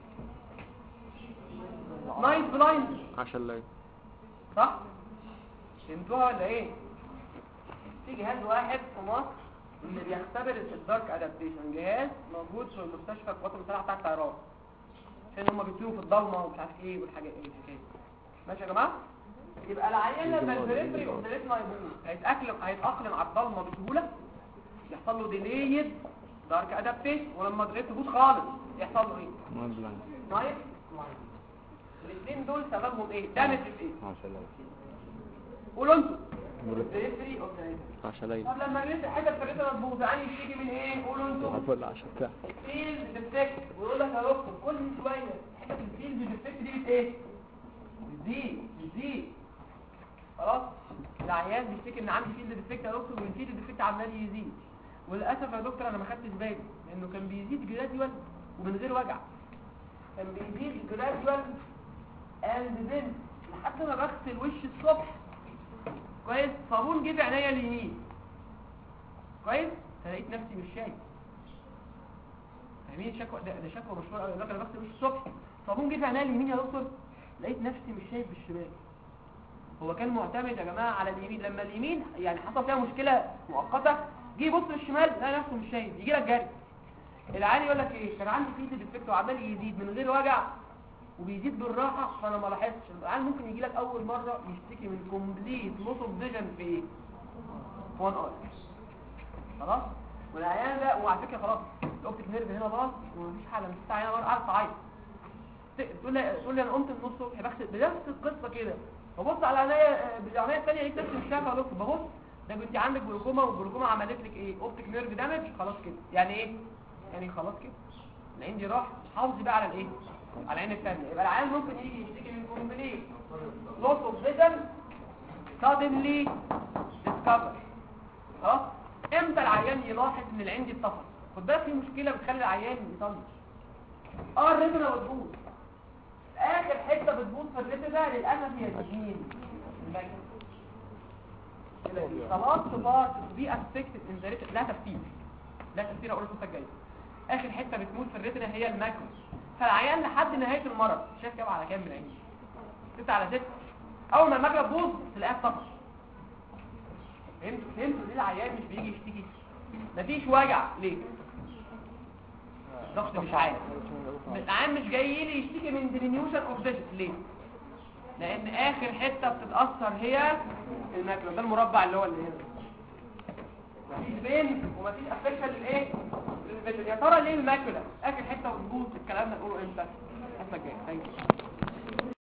[SPEAKER 1] نايت بلايند
[SPEAKER 2] عشان لا
[SPEAKER 1] صح فهمتوها ولا ايه في جهاز واحد في مصر اللي بيختبر الدارك ادابتيشن جهاز موجود في المستشفى القوات المسلحه بتاع الطيران عشان هم بيطيروا في الضلمه ومش عارف ايه والحاجه ايه والحكايه دي. ماشي يا جماعه يبقى العيان لما البريفري اوف ذا ريتنا يبوظ هيتاقلم هيتاقلم على الضلمه بسهوله يحصل له ديليد دارك ادابتيشن ولما الريت تبوظ خالص يحصل له ايه
[SPEAKER 5] ما بلاند
[SPEAKER 1] نايت الاثنين دول سببهم ايه دامج في ايه
[SPEAKER 5] عشان لا
[SPEAKER 1] قولوا انتوا
[SPEAKER 5] مرة.
[SPEAKER 1] بريفري اوف ذا ريتنا
[SPEAKER 2] عشان لا
[SPEAKER 1] طب لما الريت حته في الريتنا تبوظ يعني يشتكي من ايه قولوا انتوا
[SPEAKER 2] ولا عشان بتاع
[SPEAKER 1] الفيلد ديفكت ويقول لك يا دكتور كل شويه حته الفيلد ديفكت دي بت ايه بتزيد بتزيد خلاص العيان بيشتكي ان عندي فيلد ديفكت يا دكتور والفيلد ديفكت عمال يزيد وللاسف يا دكتور انا ما خدتش بالي لانه كان بيزيد جراديوال ومن غير وجع كان بيزيد جراديوال اند ذن لحد ما بغسل وشي الصبح كويس صابون جه في عينيا اليمين كويس فلقيت نفسي مش شايف فاهمين شكوى ده, ده شكوى مشهوره قوي انا بغسل وشي الصبح صابون جه في عينيا اليمين يا دكتور لقيت نفسي مش شايف بالشمال هو كان معتمد يا جماعه على اليمين لما اليمين يعني حصل فيها مشكله مؤقته جه يبص للشمال لقى نفسه مش شايف يجي لك جري العيان يقول لك ايه كان عندي فيد ديفكت وعمال يزيد من غير وجع وبيزيد بالراحه فانا ما لاحظتش العيان ممكن يجي لك اول مره يشتكي من كومبليت لوس اوف فيجن في ايه في وان اي خلاص والعيان ده وعلى فكره خلاص الاوبتيك نيرف هنا باظ ومفيش حاجه مش بتاع هنا قاعد تعيط ت- تقول لي تقول لي انا قمت من النص الصبح بغسل بنفس القصه كده ببص على عينيا بالعينيا الثانيه لقيت نفسي مش شايفه يا دكتور ببص ده انت عندك جلوكوما والجلوكوما عملت لك ايه اوبتيك نيرف دامج خلاص كده يعني ايه يعني خلاص كده العين دي راح حافظي بقى على الايه على العين الثانيه يبقى العيان ممكن يجي يشتكي من كومبليت لوس اوف فيجن suddenly discover خلاص امتى العيان يلاحظ ان العين دي اتطفت خد بالك في مشكله بتخلي العيان يطنش اه الريتنا بتبوظ اخر حته بتبوظ في الريتنا للاسف هي اليمين خلاص بارت بي افكتد ان ذا ريتنا لا تفسير لا تفسير اقول الخطه الجايه اخر حته بتموت في الريتنا هي الماكرو فالعيان لحد نهايه المرض شايف كام على كام من العين 6 على 6 اول ما الماكرو تبوظ تلاقيها اتطفت فهمتوا فهمتوا ليه العيان مش بيجي يشتكي مفيش وجع ليه ضغط مش عالي العيان مش جاي لي يشتكي من ديمينيوشن اوف فيجن ليه لان اخر حته بتتاثر هي الماكله ده المربع اللي هو اللي هنا مفيش بين ومفيش افكشن للايه للفيجن يا ترى ليه الماكله اخر حته بتبوظ الكلام ده نقوله امتى الحته الجايه ثانك يو